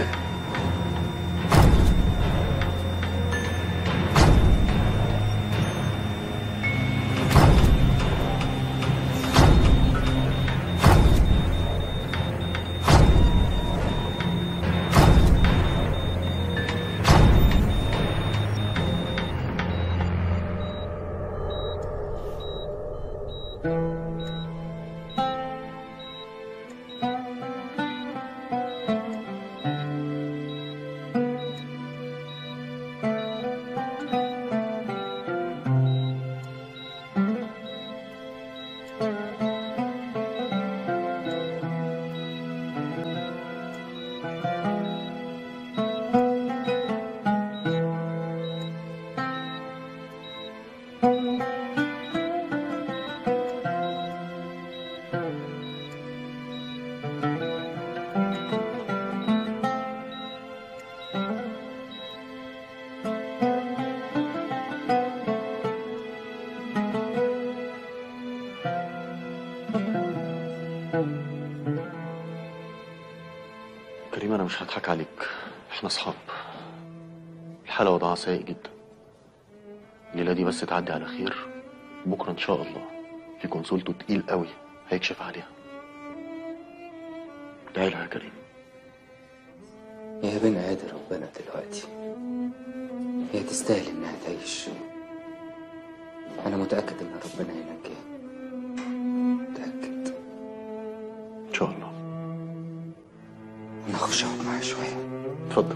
كريم انا مش هضحك عليك احنا اصحاب الحالة وضعها سيء جدا الليلة دي بس تعدي على خير بكرة ان شاء الله في كونسولته تقيل قوي هيكشف عليها ادعي لها يا كريم يا بني ادم ربنا دلوقتي هي تستاهل انها تعيش انا متاكد ان ربنا ينجيها ان شاء الله انا اخش اقعد معاها شويه اتفضل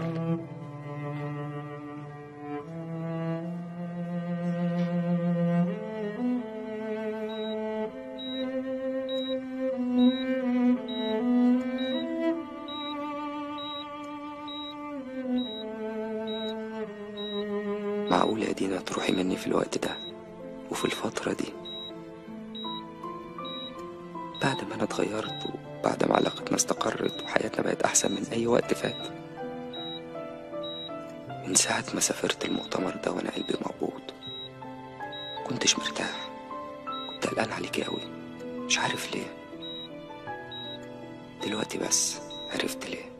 معقول يا دينا تروحي مني في الوقت ده وفي الفترة دي بعد ما أنا اتغيرت وبعد ما علاقتنا استقرت وحياتنا بقت أحسن من أي وقت فات من ساعة ما سافرت المؤتمر ده وأنا قلبي مقبوض كنتش مرتاح كنت قلقان عليكي أوي مش عارف ليه دلوقتي بس عرفت ليه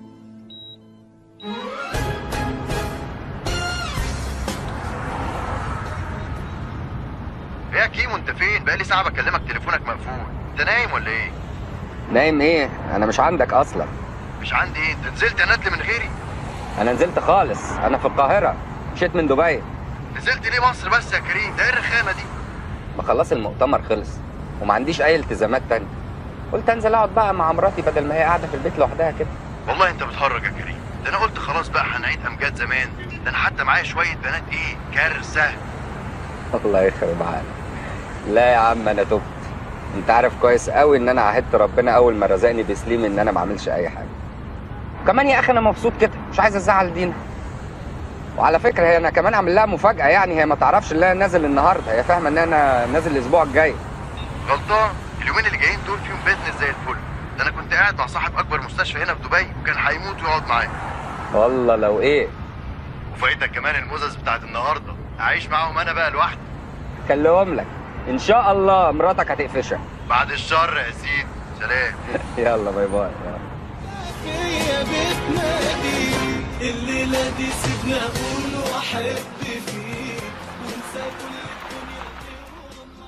ايه يا كيمو انت فين بقالي ساعه بكلمك تليفونك مقفول انت نايم ولا ايه نايم ايه انا مش عندك اصلا مش عندي ايه انت نزلت يا ندل من غيري انا نزلت خالص انا في القاهره مشيت من دبي نزلت ليه مصر بس يا كريم ده ايه الرخامه دي ما خلاص المؤتمر خلص وما عنديش اي التزامات تانية قلت انزل اقعد بقى مع مراتي بدل ما هي قاعده في البيت لوحدها كده والله انت بتهرج يا كريم ده انا قلت خلاص بقى هنعيد امجاد زمان ده انا حتى معايا شويه بنات ايه كارثه الله يخرب عقلك لا يا عم انا تبت انت عارف كويس قوي ان انا عهدت ربنا اول ما رزقني بسليم ان انا ما اعملش اي حاجه كمان يا اخي انا مبسوط كده مش عايز ازعل دينا وعلى فكره هي انا كمان عامل لها مفاجاه يعني هي ما تعرفش ان انا نازل النهارده هي فاهمه ان انا نازل الاسبوع الجاي غلطان اليومين اللي جايين دول فيهم بيزنس زي الفل ده انا كنت قاعد مع صاحب اكبر مستشفى هنا في دبي وكان هيموت ويقعد معايا والله لو ايه وفايتك كمان المزز بتاعت النهارده اعيش معاهم انا بقى لوحدي خليهم لك ان شاء الله مراتك هتقفشها بعد الشر يا سيدي سلام يلا باي باي يلا. يا بيتنا دي الليلة دي سيبنا أقول وأحب فيك وانسى كل الدنيا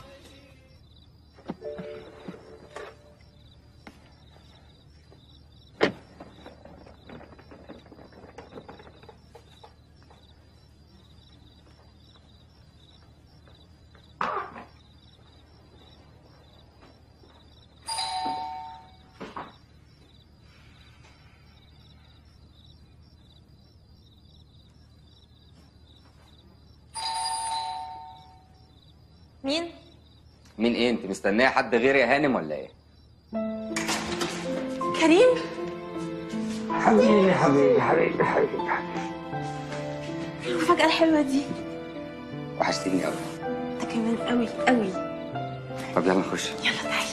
مين؟ مين ايه انت مستنيه حد غيري يا هانم ولا ايه كريم؟ حبيبي حبيبي حبيبي حبيبي المفاجأة الحلوة دي وحشتني قوي انت كمان قوي قوي طب يلا نخش يلا تعالى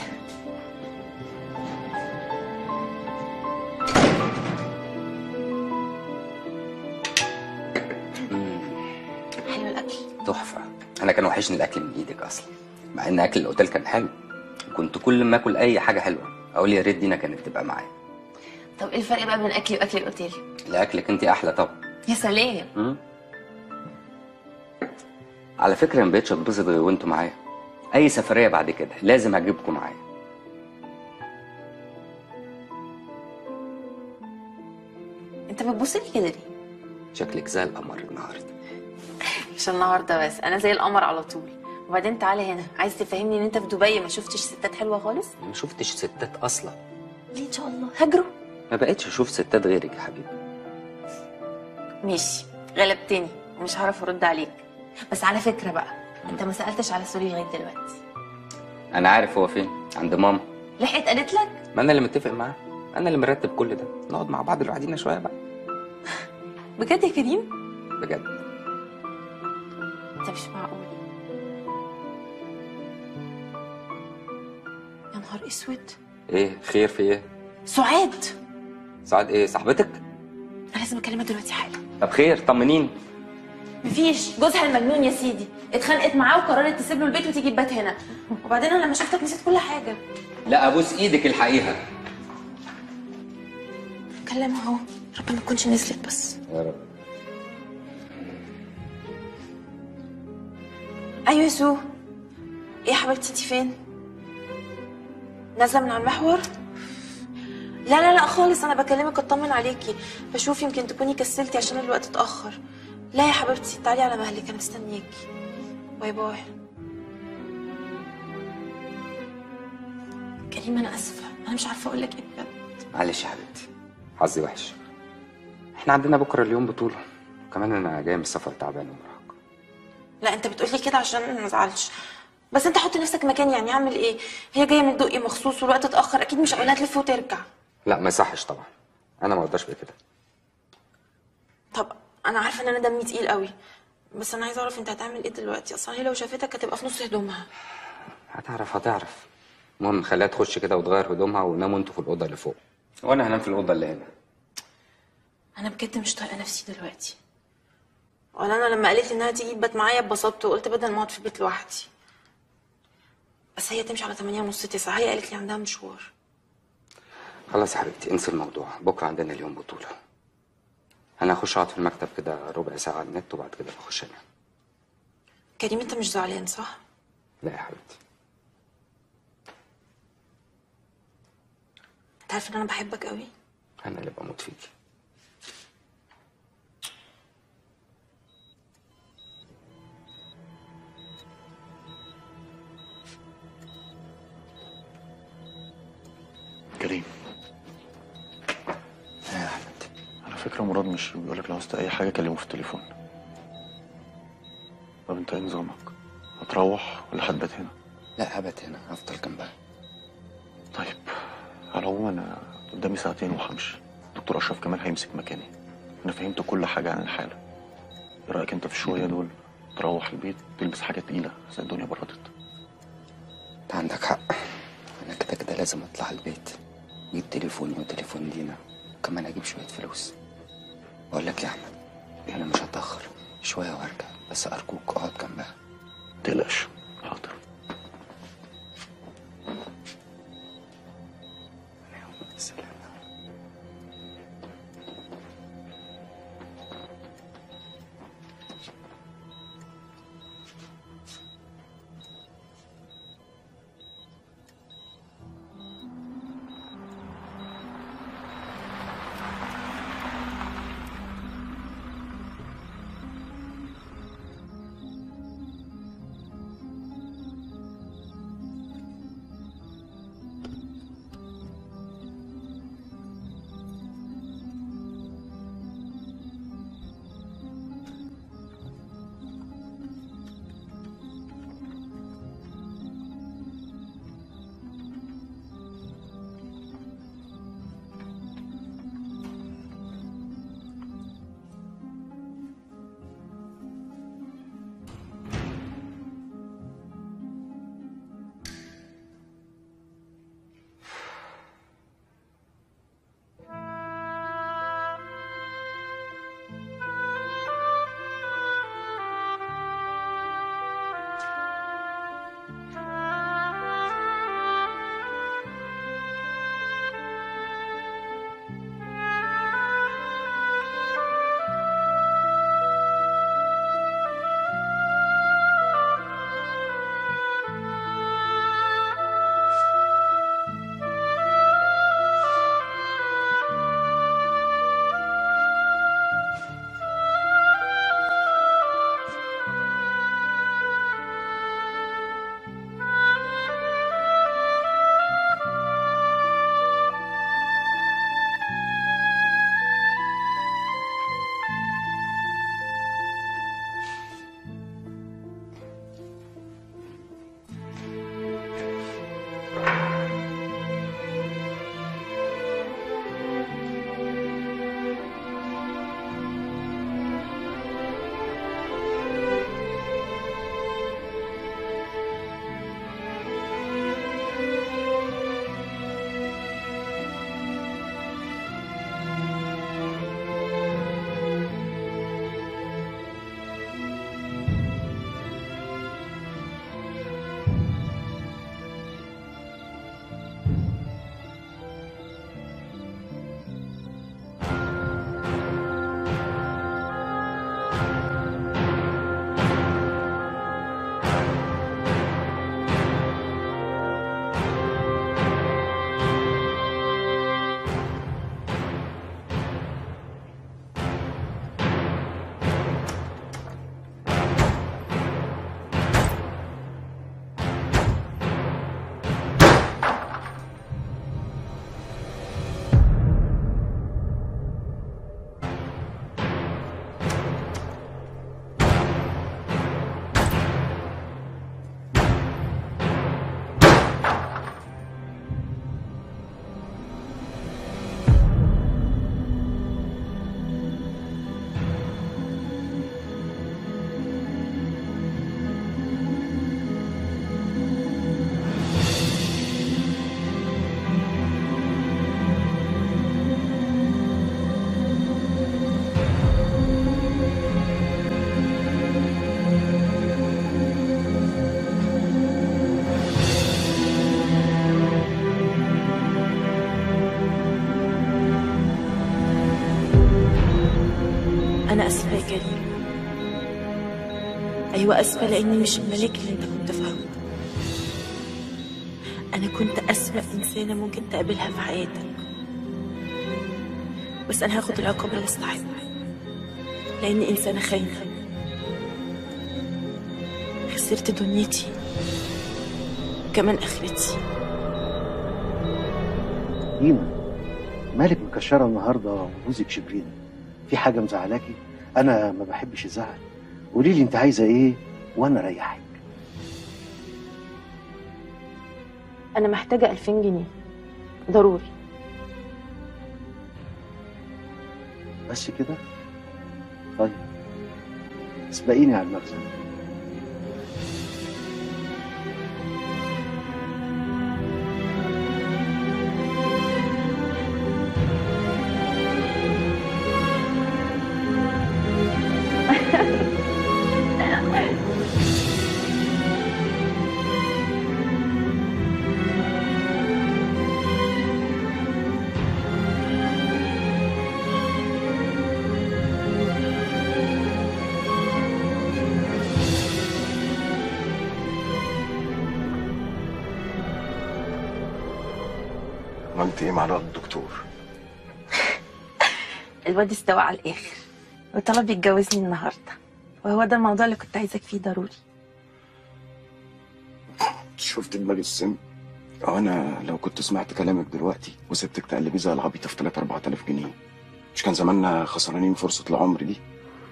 حلو الأكل تحفه انا كان وحشني الاكل من ايدك اصلا مع ان اكل الاوتيل كان حلو كنت كل ما اكل اي حاجه حلوه اقول يا ريت دينا كانت تبقى معايا طب ايه الفرق بقى بين أكلي وأكل الأوتيل؟ لاكلك انت احلى طبعا يا سلام مم. على فكره ما بقتش اتبسط غير وانتوا معايا اي سفريه بعد كده لازم اجيبكم معايا انت بتبص لي كده ليه؟ شكلك زي القمر النهارده مش النهارده بس انا زي القمر على طول وبعدين تعالى هنا عايز تفهمني ان انت في دبي ما شفتش ستات حلوه خالص ما شفتش ستات اصلا ليه ان شاء الله هجروا ما بقتش اشوف ستات غيرك يا حبيبي ماشي غلبتني ومش هعرف ارد عليك بس على فكره بقى انت ما سالتش على سوري لغايه دلوقتي انا عارف هو فين عند ماما لحقت قالت لك ما انا اللي متفق معاه انا اللي مرتب كل ده نقعد مع بعض لوحدينا شويه بقى بجد يا كريم بجد انت مش معقول يا نهار اسود ايه خير في ايه سعاد سعاد ايه صاحبتك انا لازم اكلمها دلوقتي حالا طب خير طمنيني مفيش جوزها المجنون يا سيدي اتخانقت معاه وقررت تسيب له البيت وتيجي تبات هنا وبعدين انا لما شفتك نسيت كل حاجه لا ابوس ايدك الحقيقه بكلمها اهو ربنا ما تكونش نزلت بس يا رب ايوه يا سو ايه يا حبيبتي انت فين نازله من على المحور لا لا لا خالص انا بكلمك اطمن عليكي بشوف يمكن تكوني كسلتي عشان الوقت اتاخر لا يا حبيبتي تعالي على مهلك انا مستنياكي باي باي كريم انا اسفه انا مش عارفه اقول لك ايه بجد معلش يا حبيبتي حظي وحش احنا عندنا بكره اليوم بطوله وكمان انا جاي من السفر تعبان ومرهق لا انت بتقولي كده عشان ما ازعلش بس انت حط نفسك مكاني يعني اعمل ايه هي جايه من دقي مخصوص والوقت اتاخر اكيد مش هقولها تلف وترجع لا ما يصحش طبعا انا ما اقدرش بكده طب انا عارفه ان انا دمي تقيل قوي بس انا عايزه اعرف انت هتعمل ايه دلوقتي اصلا هي لو شافتك هتبقى في نص هدومها هتعرف هتعرف المهم خليها تخش كده وتغير هدومها وناموا انتوا في الاوضه اللي فوق وانا هنام في الاوضه اللي هنا انا بجد مش طايقه نفسي دلوقتي ولا انا لما قالت لي انها تيجي تبات معايا اتبسطت وقلت بدل ما اقعد في البيت لوحدي بس هي تمشي على 8 ونص 9 هي قالت لي عندها مشوار خلاص يا حبيبتي انسي الموضوع بكره عندنا اليوم بطوله انا هخش اقعد في المكتب كده ربع ساعه على النت وبعد كده بخش انام كريم انت مش زعلان صح لا يا حبيبتي انت عارف ان انا بحبك قوي انا اللي بموت فيكي كريم على فكرة مراد مش بيقول لك لو عاوزت أي حاجة كلمه في التليفون طب أنت إيه نظامك؟ هتروح ولا هتبات هنا؟ لا هبت هنا هفضل جنبها طيب على العموم أنا قدامي ساعتين وهمشي دكتور أشرف كمان هيمسك مكاني أنا فهمت كل حاجة عن الحالة إيه رأيك أنت في الشوية دول تروح البيت تلبس حاجة تقيلة زي الدنيا بردت انت عندك حق انا كده كده لازم اطلع البيت اجيب تليفوني وتليفون دينا وكمان اجيب شويه فلوس بقول لك يا احمد انا مش هتاخر شويه وارجع بس ارجوك اقعد جنبها متقلقش حاضر سلام أنا آسفة يا كريم أيوة آسفة لأني مش الملاك اللي أنت كنت فاهمه أنا كنت أسوأ إنسانة ممكن تقابلها في حياتك بس أنا هاخد العقاب اللي استحقه لأني إنسانة خاينة خسرت دنيتي كمان آخرتي دينا مالك مكشره النهارده وجوزك شبرين في حاجه مزعلاكي انا ما بحبش الزعل قولي لي انت عايزه ايه وانا اريحك أنا محتاجة ألفين جنيه ضروري بس كده طيب اسبقيني على المخزن عملت ايه مع الواد الدكتور الواد استوى على الآخر وطلب يتجوزني النهاردة وهو ده الموضوع اللي كنت عايزك فيه ضروري شفت دماغي السم اه انا لو كنت سمعت كلامك دلوقتي وسبتك تقلبي زي العبيطه في 3 4000 جنيه مش كان زماننا خسرانين فرصه العمر دي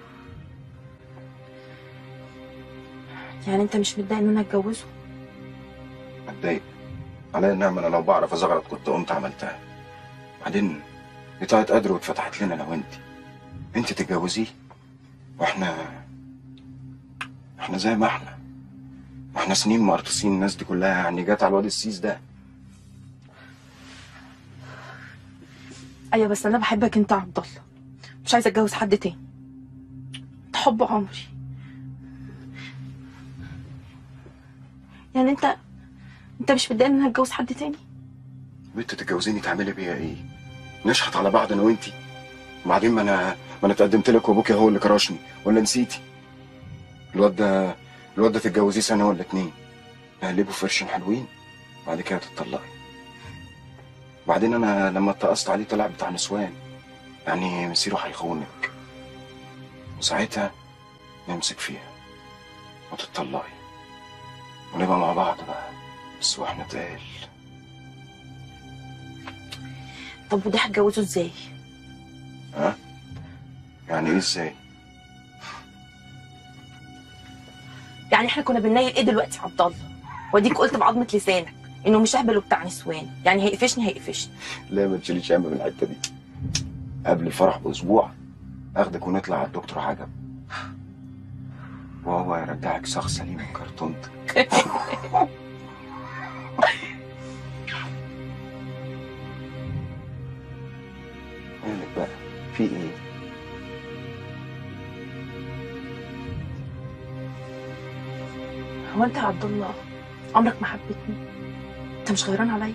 يعني أنت مش متضايق إن أنا أتجوزه اتضايق على النعمة انا لو بعرف ازغرط كنت قمت عملتها بعدين بتاعة قدر واتفتحت لنا انا وانت انت تتجوزيه واحنا احنا زي ما احنا ما احنا سنين مقرطصين الناس دي كلها يعني جت على الواد السيس ده أيوة بس أنا بحبك أنت يا عبد الله مش عايزة أتجوز حد تاني أنت حب عمري يعني أنت أنت مش متضايق إن أنا أتجوز حد تاني بنت تتجوزيني تعملي بيا ايه نشحت على بعض انا وانتي وبعدين ما انا ما انا اتقدمت لك وابوكي هو اللي كرشني ولا نسيتي الواد ده الواد ده تتجوزيه سنه ولا اتنين نقلبه فرشين حلوين بعد كده تتطلقي بعدين انا لما اتقصت عليه طلع بتاع نسوان يعني مسيره هيخونك وساعتها نمسك فيها وتتطلقي ونبقى مع بعض بقى بس واحنا تقال طب وده هتجوزه إزاي؟ ها يعني ايه ازاي يعني إحنا كنا بننيل إيه دلوقتي يا عبد الله؟ وأديك قلت بعظمة لسانك إنه مش أهبل وبتاع نسوان يعني هيقفشني هيقفشني لا ما تشيليش هم من الحته دي قبل الفرح باسبوع اخدك ونطلع على الدكتور عجب وهو يرجعك شخص سليم من كرتونتك مالك بقى في ايه هو أنت يا عبد الله عمرك ما حبيتني؟ أنت مش غيران عليا؟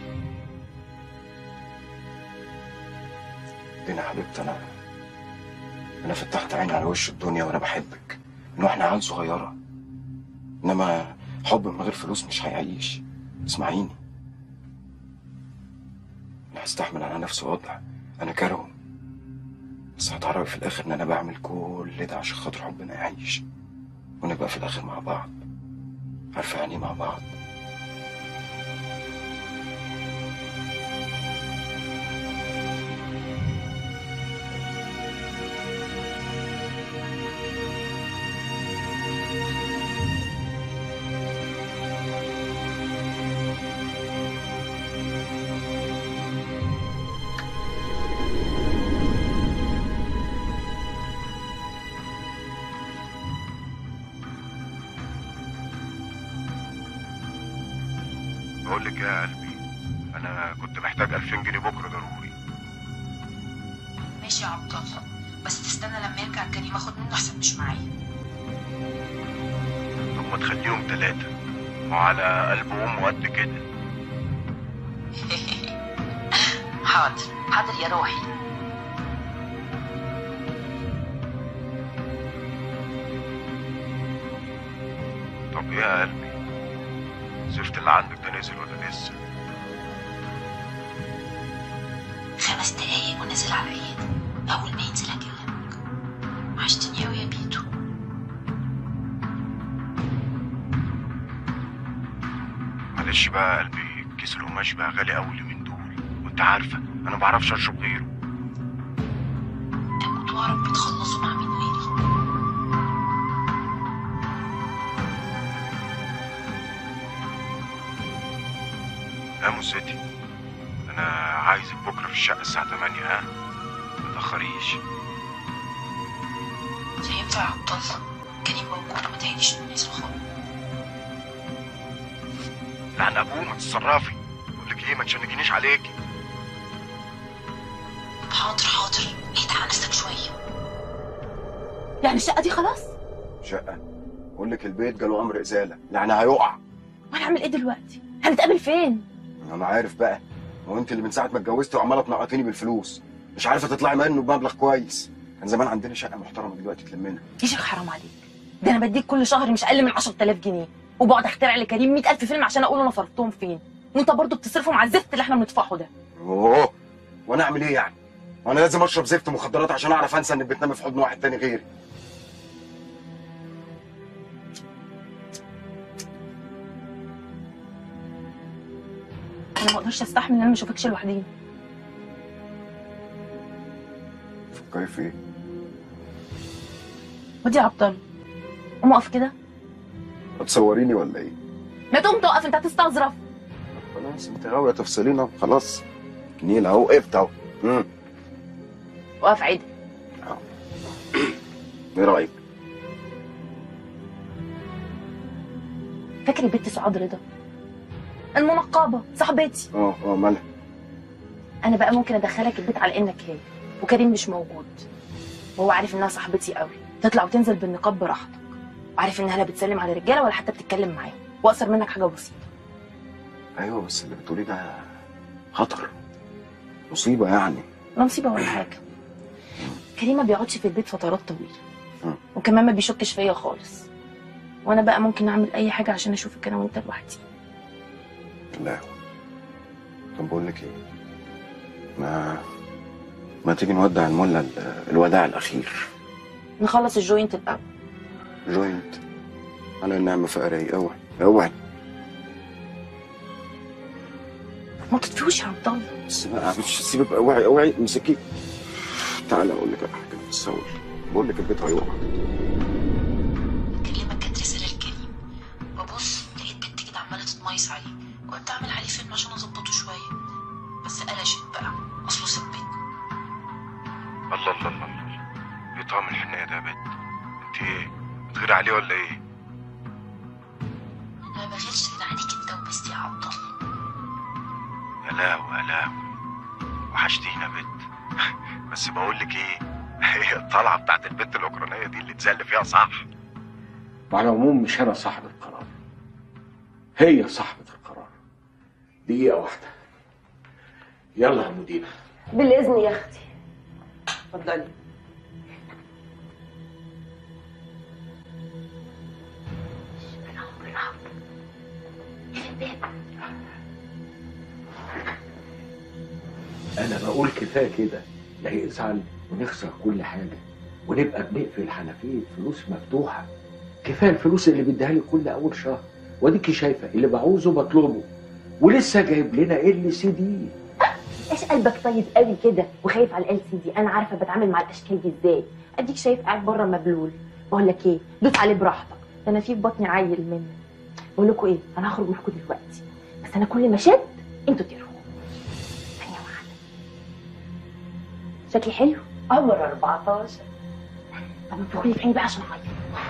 دينا حبيبتي انا انا فتحت عيني على وش الدنيا وانا بحبك من واحنا عيال صغيره انما حب من غير فلوس مش هيعيش اسمعيني انا هستحمل على نفسي وضع انا كارهه بس هتعرفي في الاخر ان انا بعمل كل ده عشان خاطر حبنا يعيش ونبقى في الاخر مع بعض عارفه يعني إيه مع بعض بقول لك يا قلبي انا كنت محتاج 2000 جنيه بكره ضروري ماشي يا عبد الله بس تستنى لما يرجع كريم اخد منه احسن مش معايا طب ما تخليهم ثلاثه وعلى قلب امه قد كده حاضر حاضر يا روحي طب ايه يا قلبي الزفت اللي عندك ده نزل ولا لسه خمس دقايق ونزل على العيادة أول ما ينزل هكلمك وحشتني أوي يا بيتو معلش بقى يا قلبي كيس القماش بقى غالي قوي من دول وانت عارفه انا ما بعرفش اشرب غيره أموت وأعرف بتخلصوا مع مين غيري يا موسيتي انا عايزك بكره في الشقه الساعه 8 ها ما تاخريش مش هينفع يا عبد الله كريم موجود وما تهينيش إنه نازل خالص لعن ابوه ما تتصرفي بقول لك ايه ما تشنجنيش عليكي حاضر حاضر اهدى على نفسك شوية يعني الشقة دي خلاص؟ شقه بقول لك البيت جاله امر ازاله يعني هيقع وهنعمل ايه دلوقتي؟ هنتقابل فين؟ انا عارف بقى هو انت اللي من ساعه ما اتجوزتي وعماله تنقطيني بالفلوس مش عارفه تطلعي منه بمبلغ كويس كان زمان عندنا شقه محترمه دلوقتي تلمنا يا شيخ حرام عليك ده انا بديك كل شهر مش اقل من 10000 جنيه وبقعد اخترع لكريم 100000 فيلم عشان اقول انا صرفتهم فين وانت برضو بتصرفهم على الزفت اللي احنا بندفعه ده اوه وانا اعمل ايه يعني وانا لازم اشرب زفت مخدرات عشان اعرف انسى ان بتنام في حضن واحد تاني غيري انا ما اقدرش استحمل ان انا ما اشوفكش لوحدي فكري في ايه ودي يا عبد الله قوم اقف كده هتصوريني ولا ايه ما تقوم تقف انت هتستظرف خلاص انت غاويه تفصلينا خلاص نيل اهو وقفت اهو امم وقف عادي ايه رايك فاكر البت سعاد رضا المنقبه صاحبتي اه اه مالها انا بقى ممكن ادخلك البيت على انك هي وكريم مش موجود وهو عارف انها صاحبتي قوي تطلع وتنزل بالنقاب براحتك وعارف انها لا بتسلم على رجاله ولا حتى بتتكلم معاهم واقصر منك حاجه بسيطه ايوه بس اللي بتقوليه ده خطر مصيبه يعني لا مصيبه ولا حاجه كريم ما بيقعدش في البيت فترات طويله وكمان ما بيشكش فيا خالص وانا بقى ممكن اعمل اي حاجه عشان اشوفك انا وانت لوحدي لا طب بقول لك ايه ما ما تيجي نودع المله ال- الوداع الاخير نخلص الجوينت الاول جوينت على النعمه فقري اوعي اوعي ما تطفيهوش يا عبد الله بس بقى مش سيبك بقى اوعي اوعي امسكي تعالى اقول لك على حاجه بس اقول بقول لك البيت هيقع كلمك كانت رساله لكريم ببص لقيت بنت كده عماله تتميص عليه قلت اعمل عليه فيلم عشان اظبطه شويه بس قلشت بقى اصله سبت الله الله الله الله ايه طعم الحنيه ده يا بنت انت ايه بتغيري عليه ولا ايه انا ما بغيرش غير عليك انت وبس يا عبد الله يا لهوي يا لهوي وحشتينا يا بنت بس بقول لك ايه هي الطلعه بتاعت البنت الاوكرانيه دي اللي اتزل فيها صح وعلى العموم مش انا صاحب القرار هي صاحبة القرار دقيقة واحدة يلا يا مدينة بالاذن يا اختي اتفضلي انا بقول كفايه كده لا يزعل ونخسر كل حاجه ونبقى بنقفل الحنفيه فلوس مفتوحه كفايه الفلوس اللي بيديها لي كل اول شهر واديكي شايفه اللي بعوزه بطلبه ولسه جايب لنا ال سي دي ايش قلبك طيب قوي كده وخايف على ال سي دي انا عارفه بتعامل مع الاشكال دي ازاي اديك شايف قاعد بره مبلول بقول لك ايه دوس عليه براحتك ده انا في في بطني عيل منه بقول لكم ايه انا هخرج معاكم دلوقتي بس انا كل ما شد انتوا تروحوا ثانيه واحده شكلي حلو قمر 14 طب انفخوا لي في عيني بقى عشان اعيط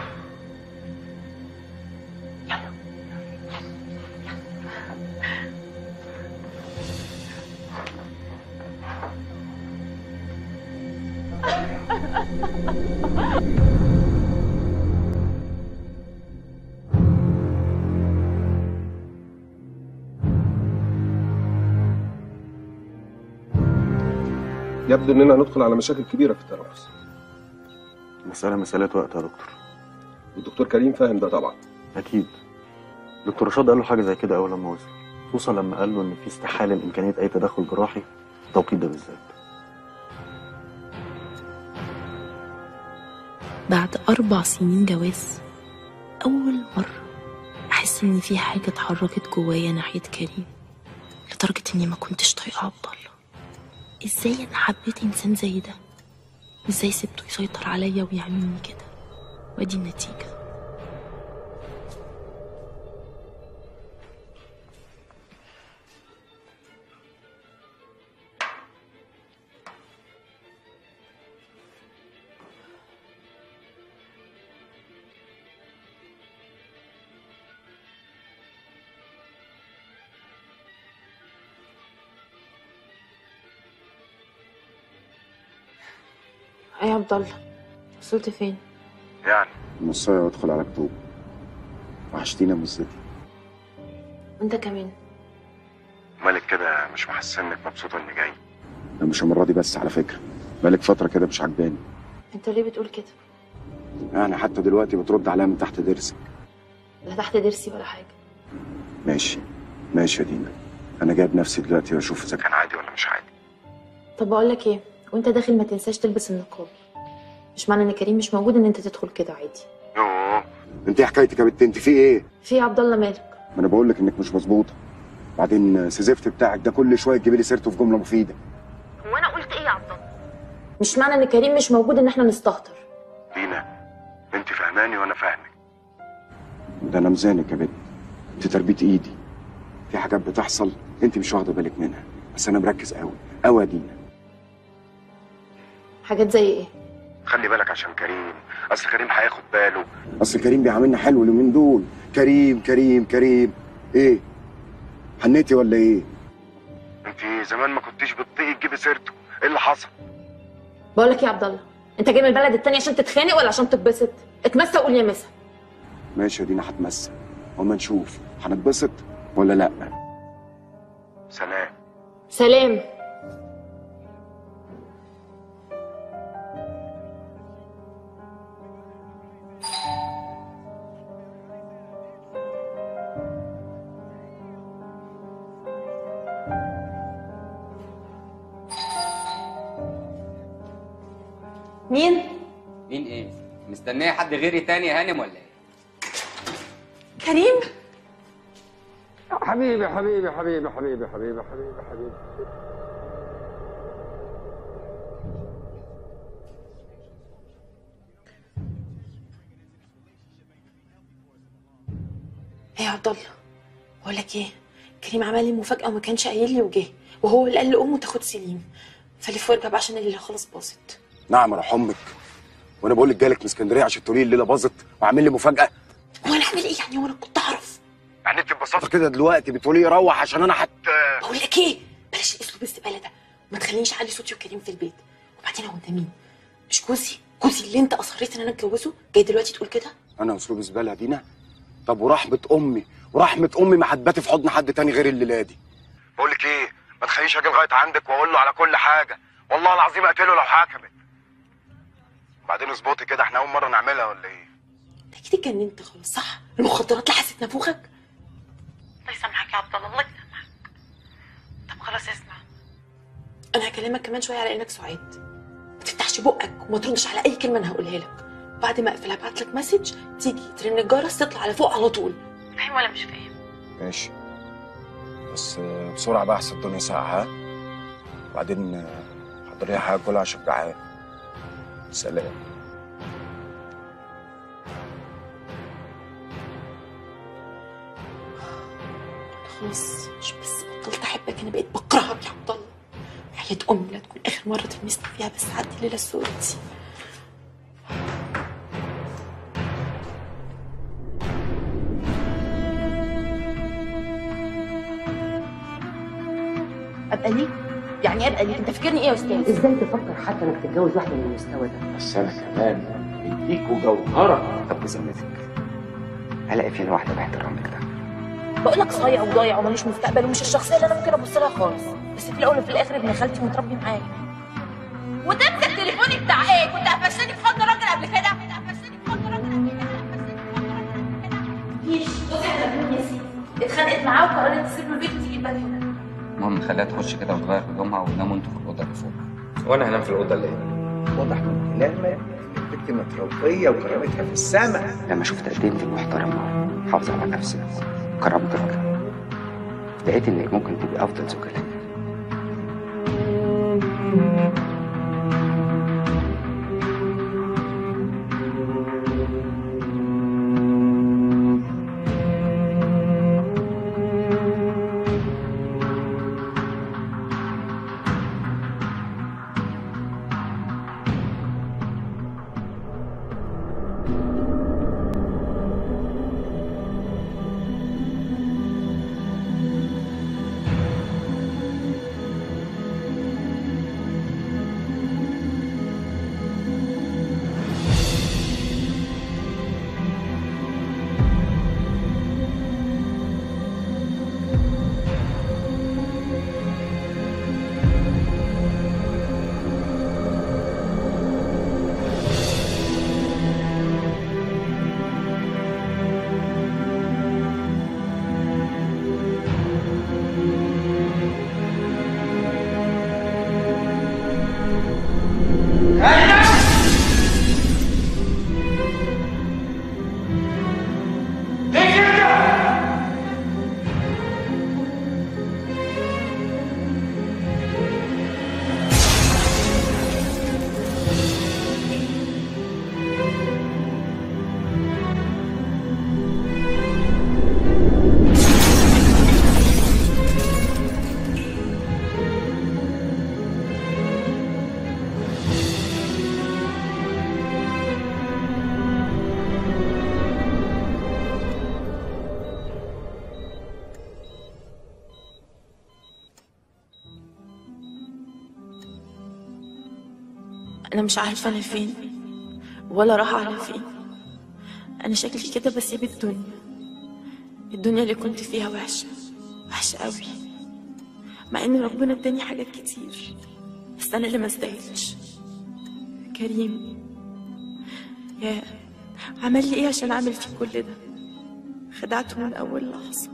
يبدو اننا ندخل على مشاكل كبيره في التنفس مسألة مسألة وقت يا دكتور والدكتور كريم فاهم ده طبعا أكيد دكتور رشاد قال له حاجه زي كده اول لما وصل خصوصا لما قال له ان في استحاله لامكانيه اي تدخل جراحي في التوقيت ده بالذات بعد أربع سنين جواز أول مرة أحس إن في حاجة اتحركت جوايا ناحية كريم لدرجة إني ما كنتش طايقة عبد الله إزاي أنا حبيت إنسان زي ده إزاي سبته يسيطر عليا ويعملني كده وأدي النتيجة ايه يا عبد الله وصلت فين يعني نصايه وادخل على اكتوبر وحشتينا مزتي وانت كمان مالك كده مش محسن انك مبسوطه اني جاي انا مش المره دي بس على فكره بقالك فتره كده مش عجباني انت ليه بتقول كده يعني حتى دلوقتي بترد عليا من تحت ضرسك لا تحت ضرسي ولا حاجه ماشي ماشي يا دينا انا جايب نفسي دلوقتي واشوف اذا كان عادي ولا مش عادي طب بقول لك ايه وانت داخل ما تنساش تلبس النقاب مش معنى ان كريم مش موجود ان انت تدخل كده عادي يوه انت ايه حكايتك يا بنت انت في ايه في إيه يا عبد الله مالك ما انا بقول لك انك مش مظبوطه بعدين سيزفت بتاعك ده كل شويه تجيبي لي سيرته في جمله مفيده هو انا قلت ايه يا عبد الله مش معنى ان كريم مش موجود ان احنا نستهتر دينا انت فاهماني وانا فاهمك ده انا مزانك يا بنت انت تربيت ايدي في حاجات بتحصل انت مش واخده بالك منها بس انا مركز قوي قوي يا دينا حاجات زي ايه خلي بالك عشان كريم اصل كريم هياخد باله اصل كريم بيعاملنا حلو اليومين دول كريم كريم كريم ايه حنيتي ولا ايه انت زمان ما كنتيش بتطيقي تجيبي سيرته ايه اللي حصل بقول لك إيه يا عبد الله انت جاي من البلد التانية عشان تتخانق ولا عشان تتبسط اتمسى وقول يا مسا ماشي يا دينا هتمثل وما نشوف هنتبسط ولا لا سلام سلام مين مين ايه مستنيه حد غيري تاني يا هانم ولا ايه كريم حبيبي حبيبي حبيبي حبيبي حبيبي حبيبي حبيبي ايه يا عبد الله بقول لك ايه كريم عمل لي مفاجاه وما كانش قايل لي وجه وهو اللي قال لامه تاخد سليم فلف وارجع بقى عشان الليله خلاص باظت نعم روح امك وانا بقول لك جالك من اسكندريه عشان تقولي لي الليله باظت وعامل لي مفاجاه هو انا اعمل ايه يعني وانا كنت اعرف يعني انت ببساطه كده دلوقتي بتقولي لي روح عشان انا حت بقول لك ايه بلاش اسلوب الزباله ده وما تخلينيش اعلي صوتي وكريم في البيت وبعدين هو انت مين مش جوزي جوزي اللي انت اصريت ان انا اتجوزه جاي دلوقتي تقول كده انا اسلوب زباله يا دينا طب ورحمه امي ورحمه امي ما هتباتي في حضن حد تاني غير الليله دي بقول لك ايه ما تخلينيش اجي لغايه عندك واقول له على كل حاجه والله العظيم اقتله لو حكمت بعدين اظبطي كده احنا اول مره نعملها ولا ايه انت اكيد اتجننت خلاص صح المخدرات لحست نافوخك الله يسامحك يا عبد الله الله يسامحك طب خلاص اسمع انا هكلمك كمان شويه على انك سعاد ما تفتحش بقك وما تردش على اي كلمه انا هقولها لك بعد ما اقفل هبعت لك مسج تيجي ترن الجرس تطلع على فوق على طول فاهم ولا مش فاهم ماشي بس آه، بسرعه بقى احسن الدنيا ساعه ها بعدين آه، حضري لي حاجه كلها عشان جعان سلام خلاص مش بس بطلت احبك انا بقيت بكرهك يا عبد الله حياة امي لا تكون اخر مره تلمسني فيها بس عدي الليله السوداء دي ابقى ليك يعني ابقى ليك انت فاكرني ايه يا استاذ ازاي تفكر حتى انك تتجوز واحده من المستوى ده بس انا كمان اديكوا جوهره طب بذمتك هلاقي فين واحده باحترامك ده بقول لك صايع وضايع وماليش مستقبل ومش الشخصيه اللي انا ممكن ابص لها خالص بس في الاول وفي الاخر ابن خالتي متربي معايا وتمسك تليفوني بتاع ايه؟ كنت قفشتني في حضن راجل قبل كده؟ مفيش بصي احنا بنقول يا سيدي معاه وقررت تسيب له البيت وتيجي تبات هنا المهم خليها تخش كده وتغير هدومها وناموا انتوا في الاوضه اللي فوق وانا هنام في الاوضه اللي هنا واضح من كلامك البنت متربيه وكرامتها في السماء لما شفت قد ايه انت محترمه محافظه على نفسك وكرامتك لقيت انك ممكن تبقي افضل زوجه ليا انا مش عارفه انا فين ولا راح على فين انا شكلي كده بسيب الدنيا الدنيا اللي كنت فيها وحشه وحشه قوي مع ان ربنا اداني حاجات كتير بس انا اللي ما استاهلش كريم يا عمل لي ايه عشان اعمل فيه كل ده خدعته من اول لحظه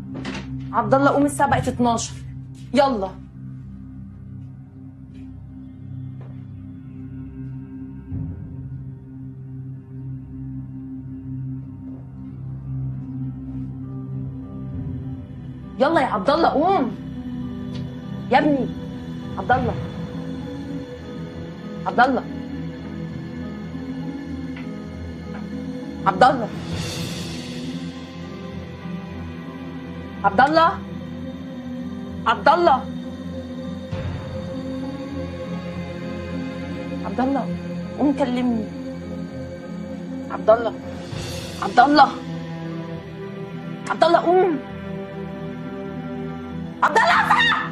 عبد الله قوم الساعه بقت 12 يلا يلا يا عبد الله قوم يا ابني عبد الله عبد الله عبد الله عبد الله عبد الله عبد الله قوم كلمني عبد الله عبد الله عبد الله قوم عبد الله اصحى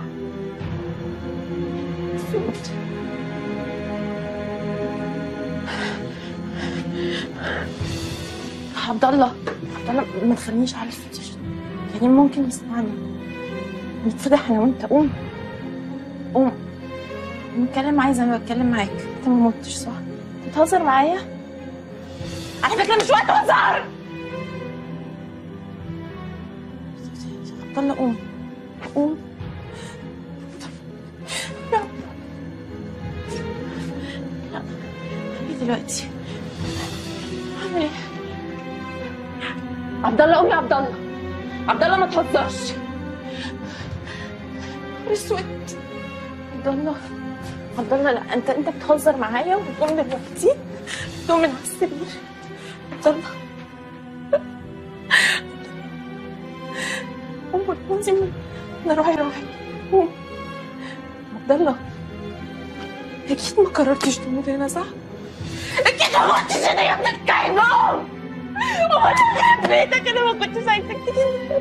صوت عبد الله عبد الله ما تخلينيش على الصوت يعني ممكن يسمعني نتفضح انا وانت قوم قوم نتكلم عايزه انا بتكلم معاك انت ما متش صح انت بتهزر معايا على فكره مش وقت هزار عبد الله قوم قوم لا لا ايه دلوقتي اعمل ايه عبد الله قوم يا عبد الله عبد الله ما تهزرش اسود عبد الله عبد الله لا انت انت بتهزر معايا وبتقوم دلوقتي تقوم من على السرير عبد الله قوم والله من انا روحي روحي قوم عبد الله اكيد ما قررتش تموت هنا صح؟ اكيد ما قلتش انا يا ابن الكلب قوم هو انا في بيتك انا ما كنتش عايزك تيجي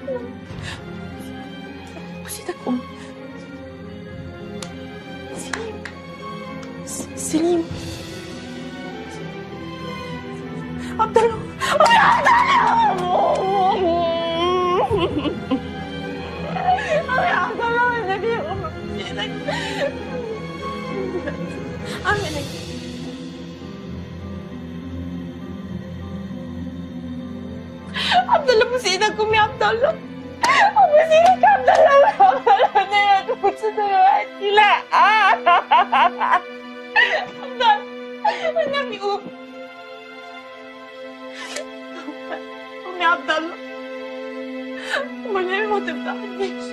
بص ايدك قوم سليم س- سليم عبد الله قوم يا عبد الله قوم يا عبد الله النبي قوم بص ايدك اعمل ايه عبد الله بوس ايدك قوم يا عبد الله بوس ايدك يا عبد الله انا تبوس دلوقتي لا عبد الله النبي قوم قوم يا عبد الله والنبي ما تفضحنيش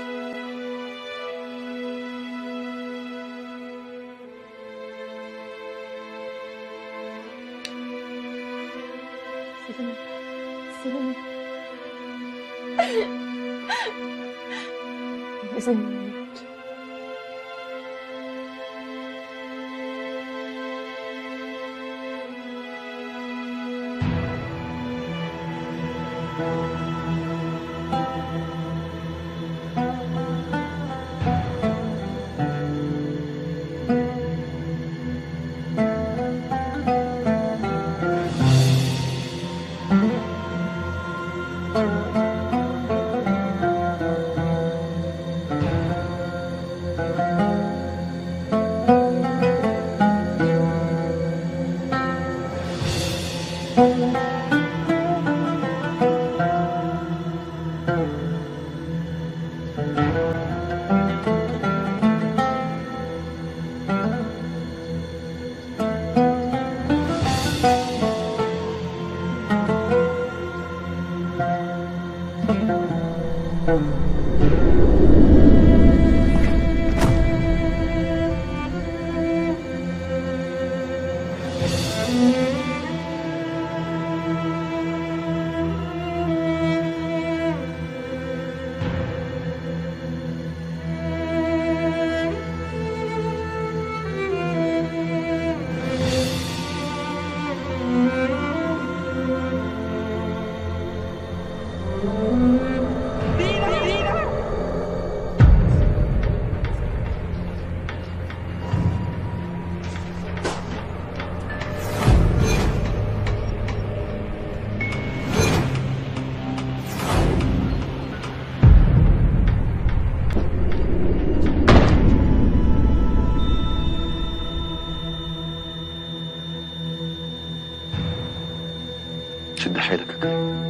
سليم سليم لازم نموت شد حيلك يا كريم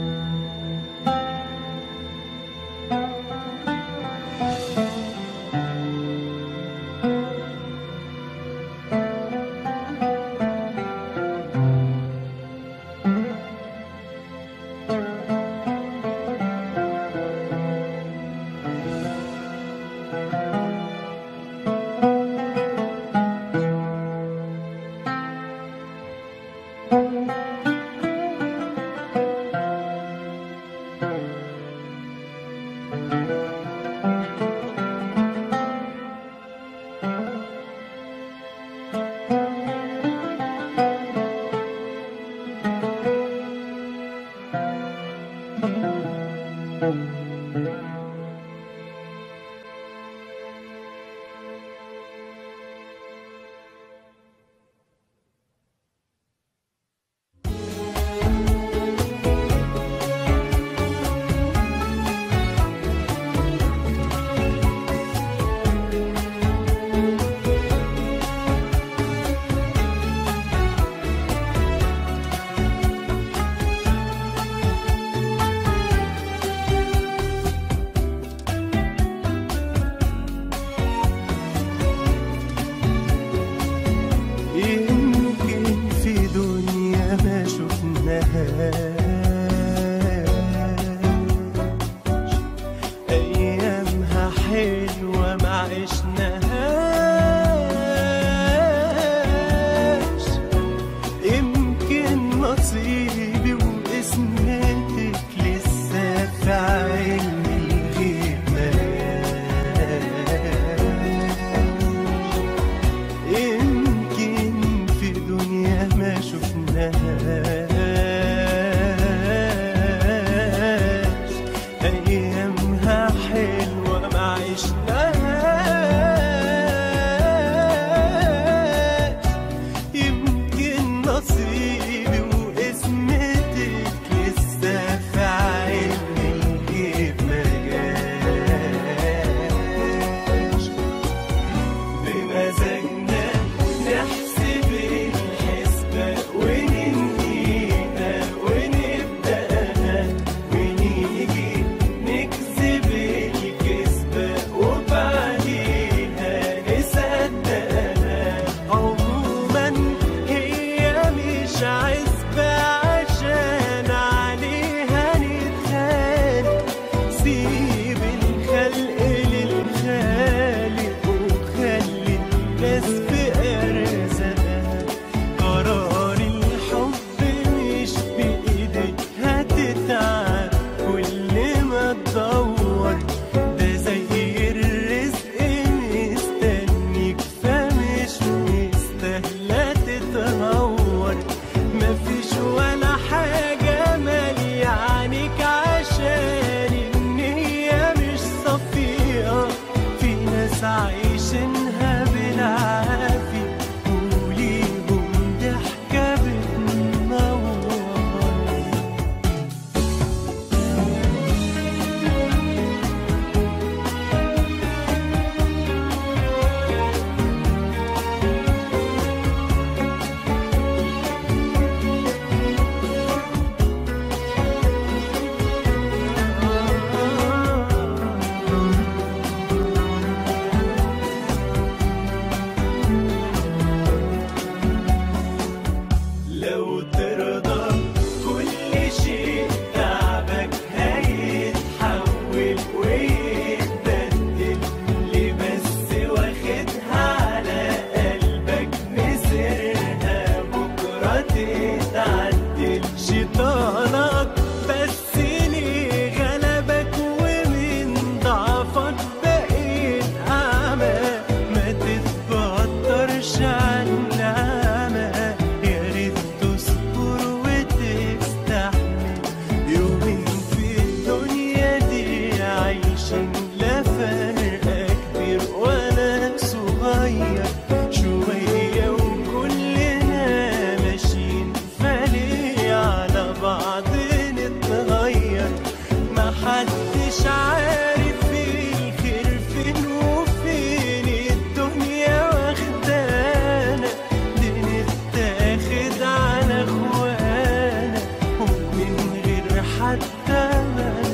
حتى ما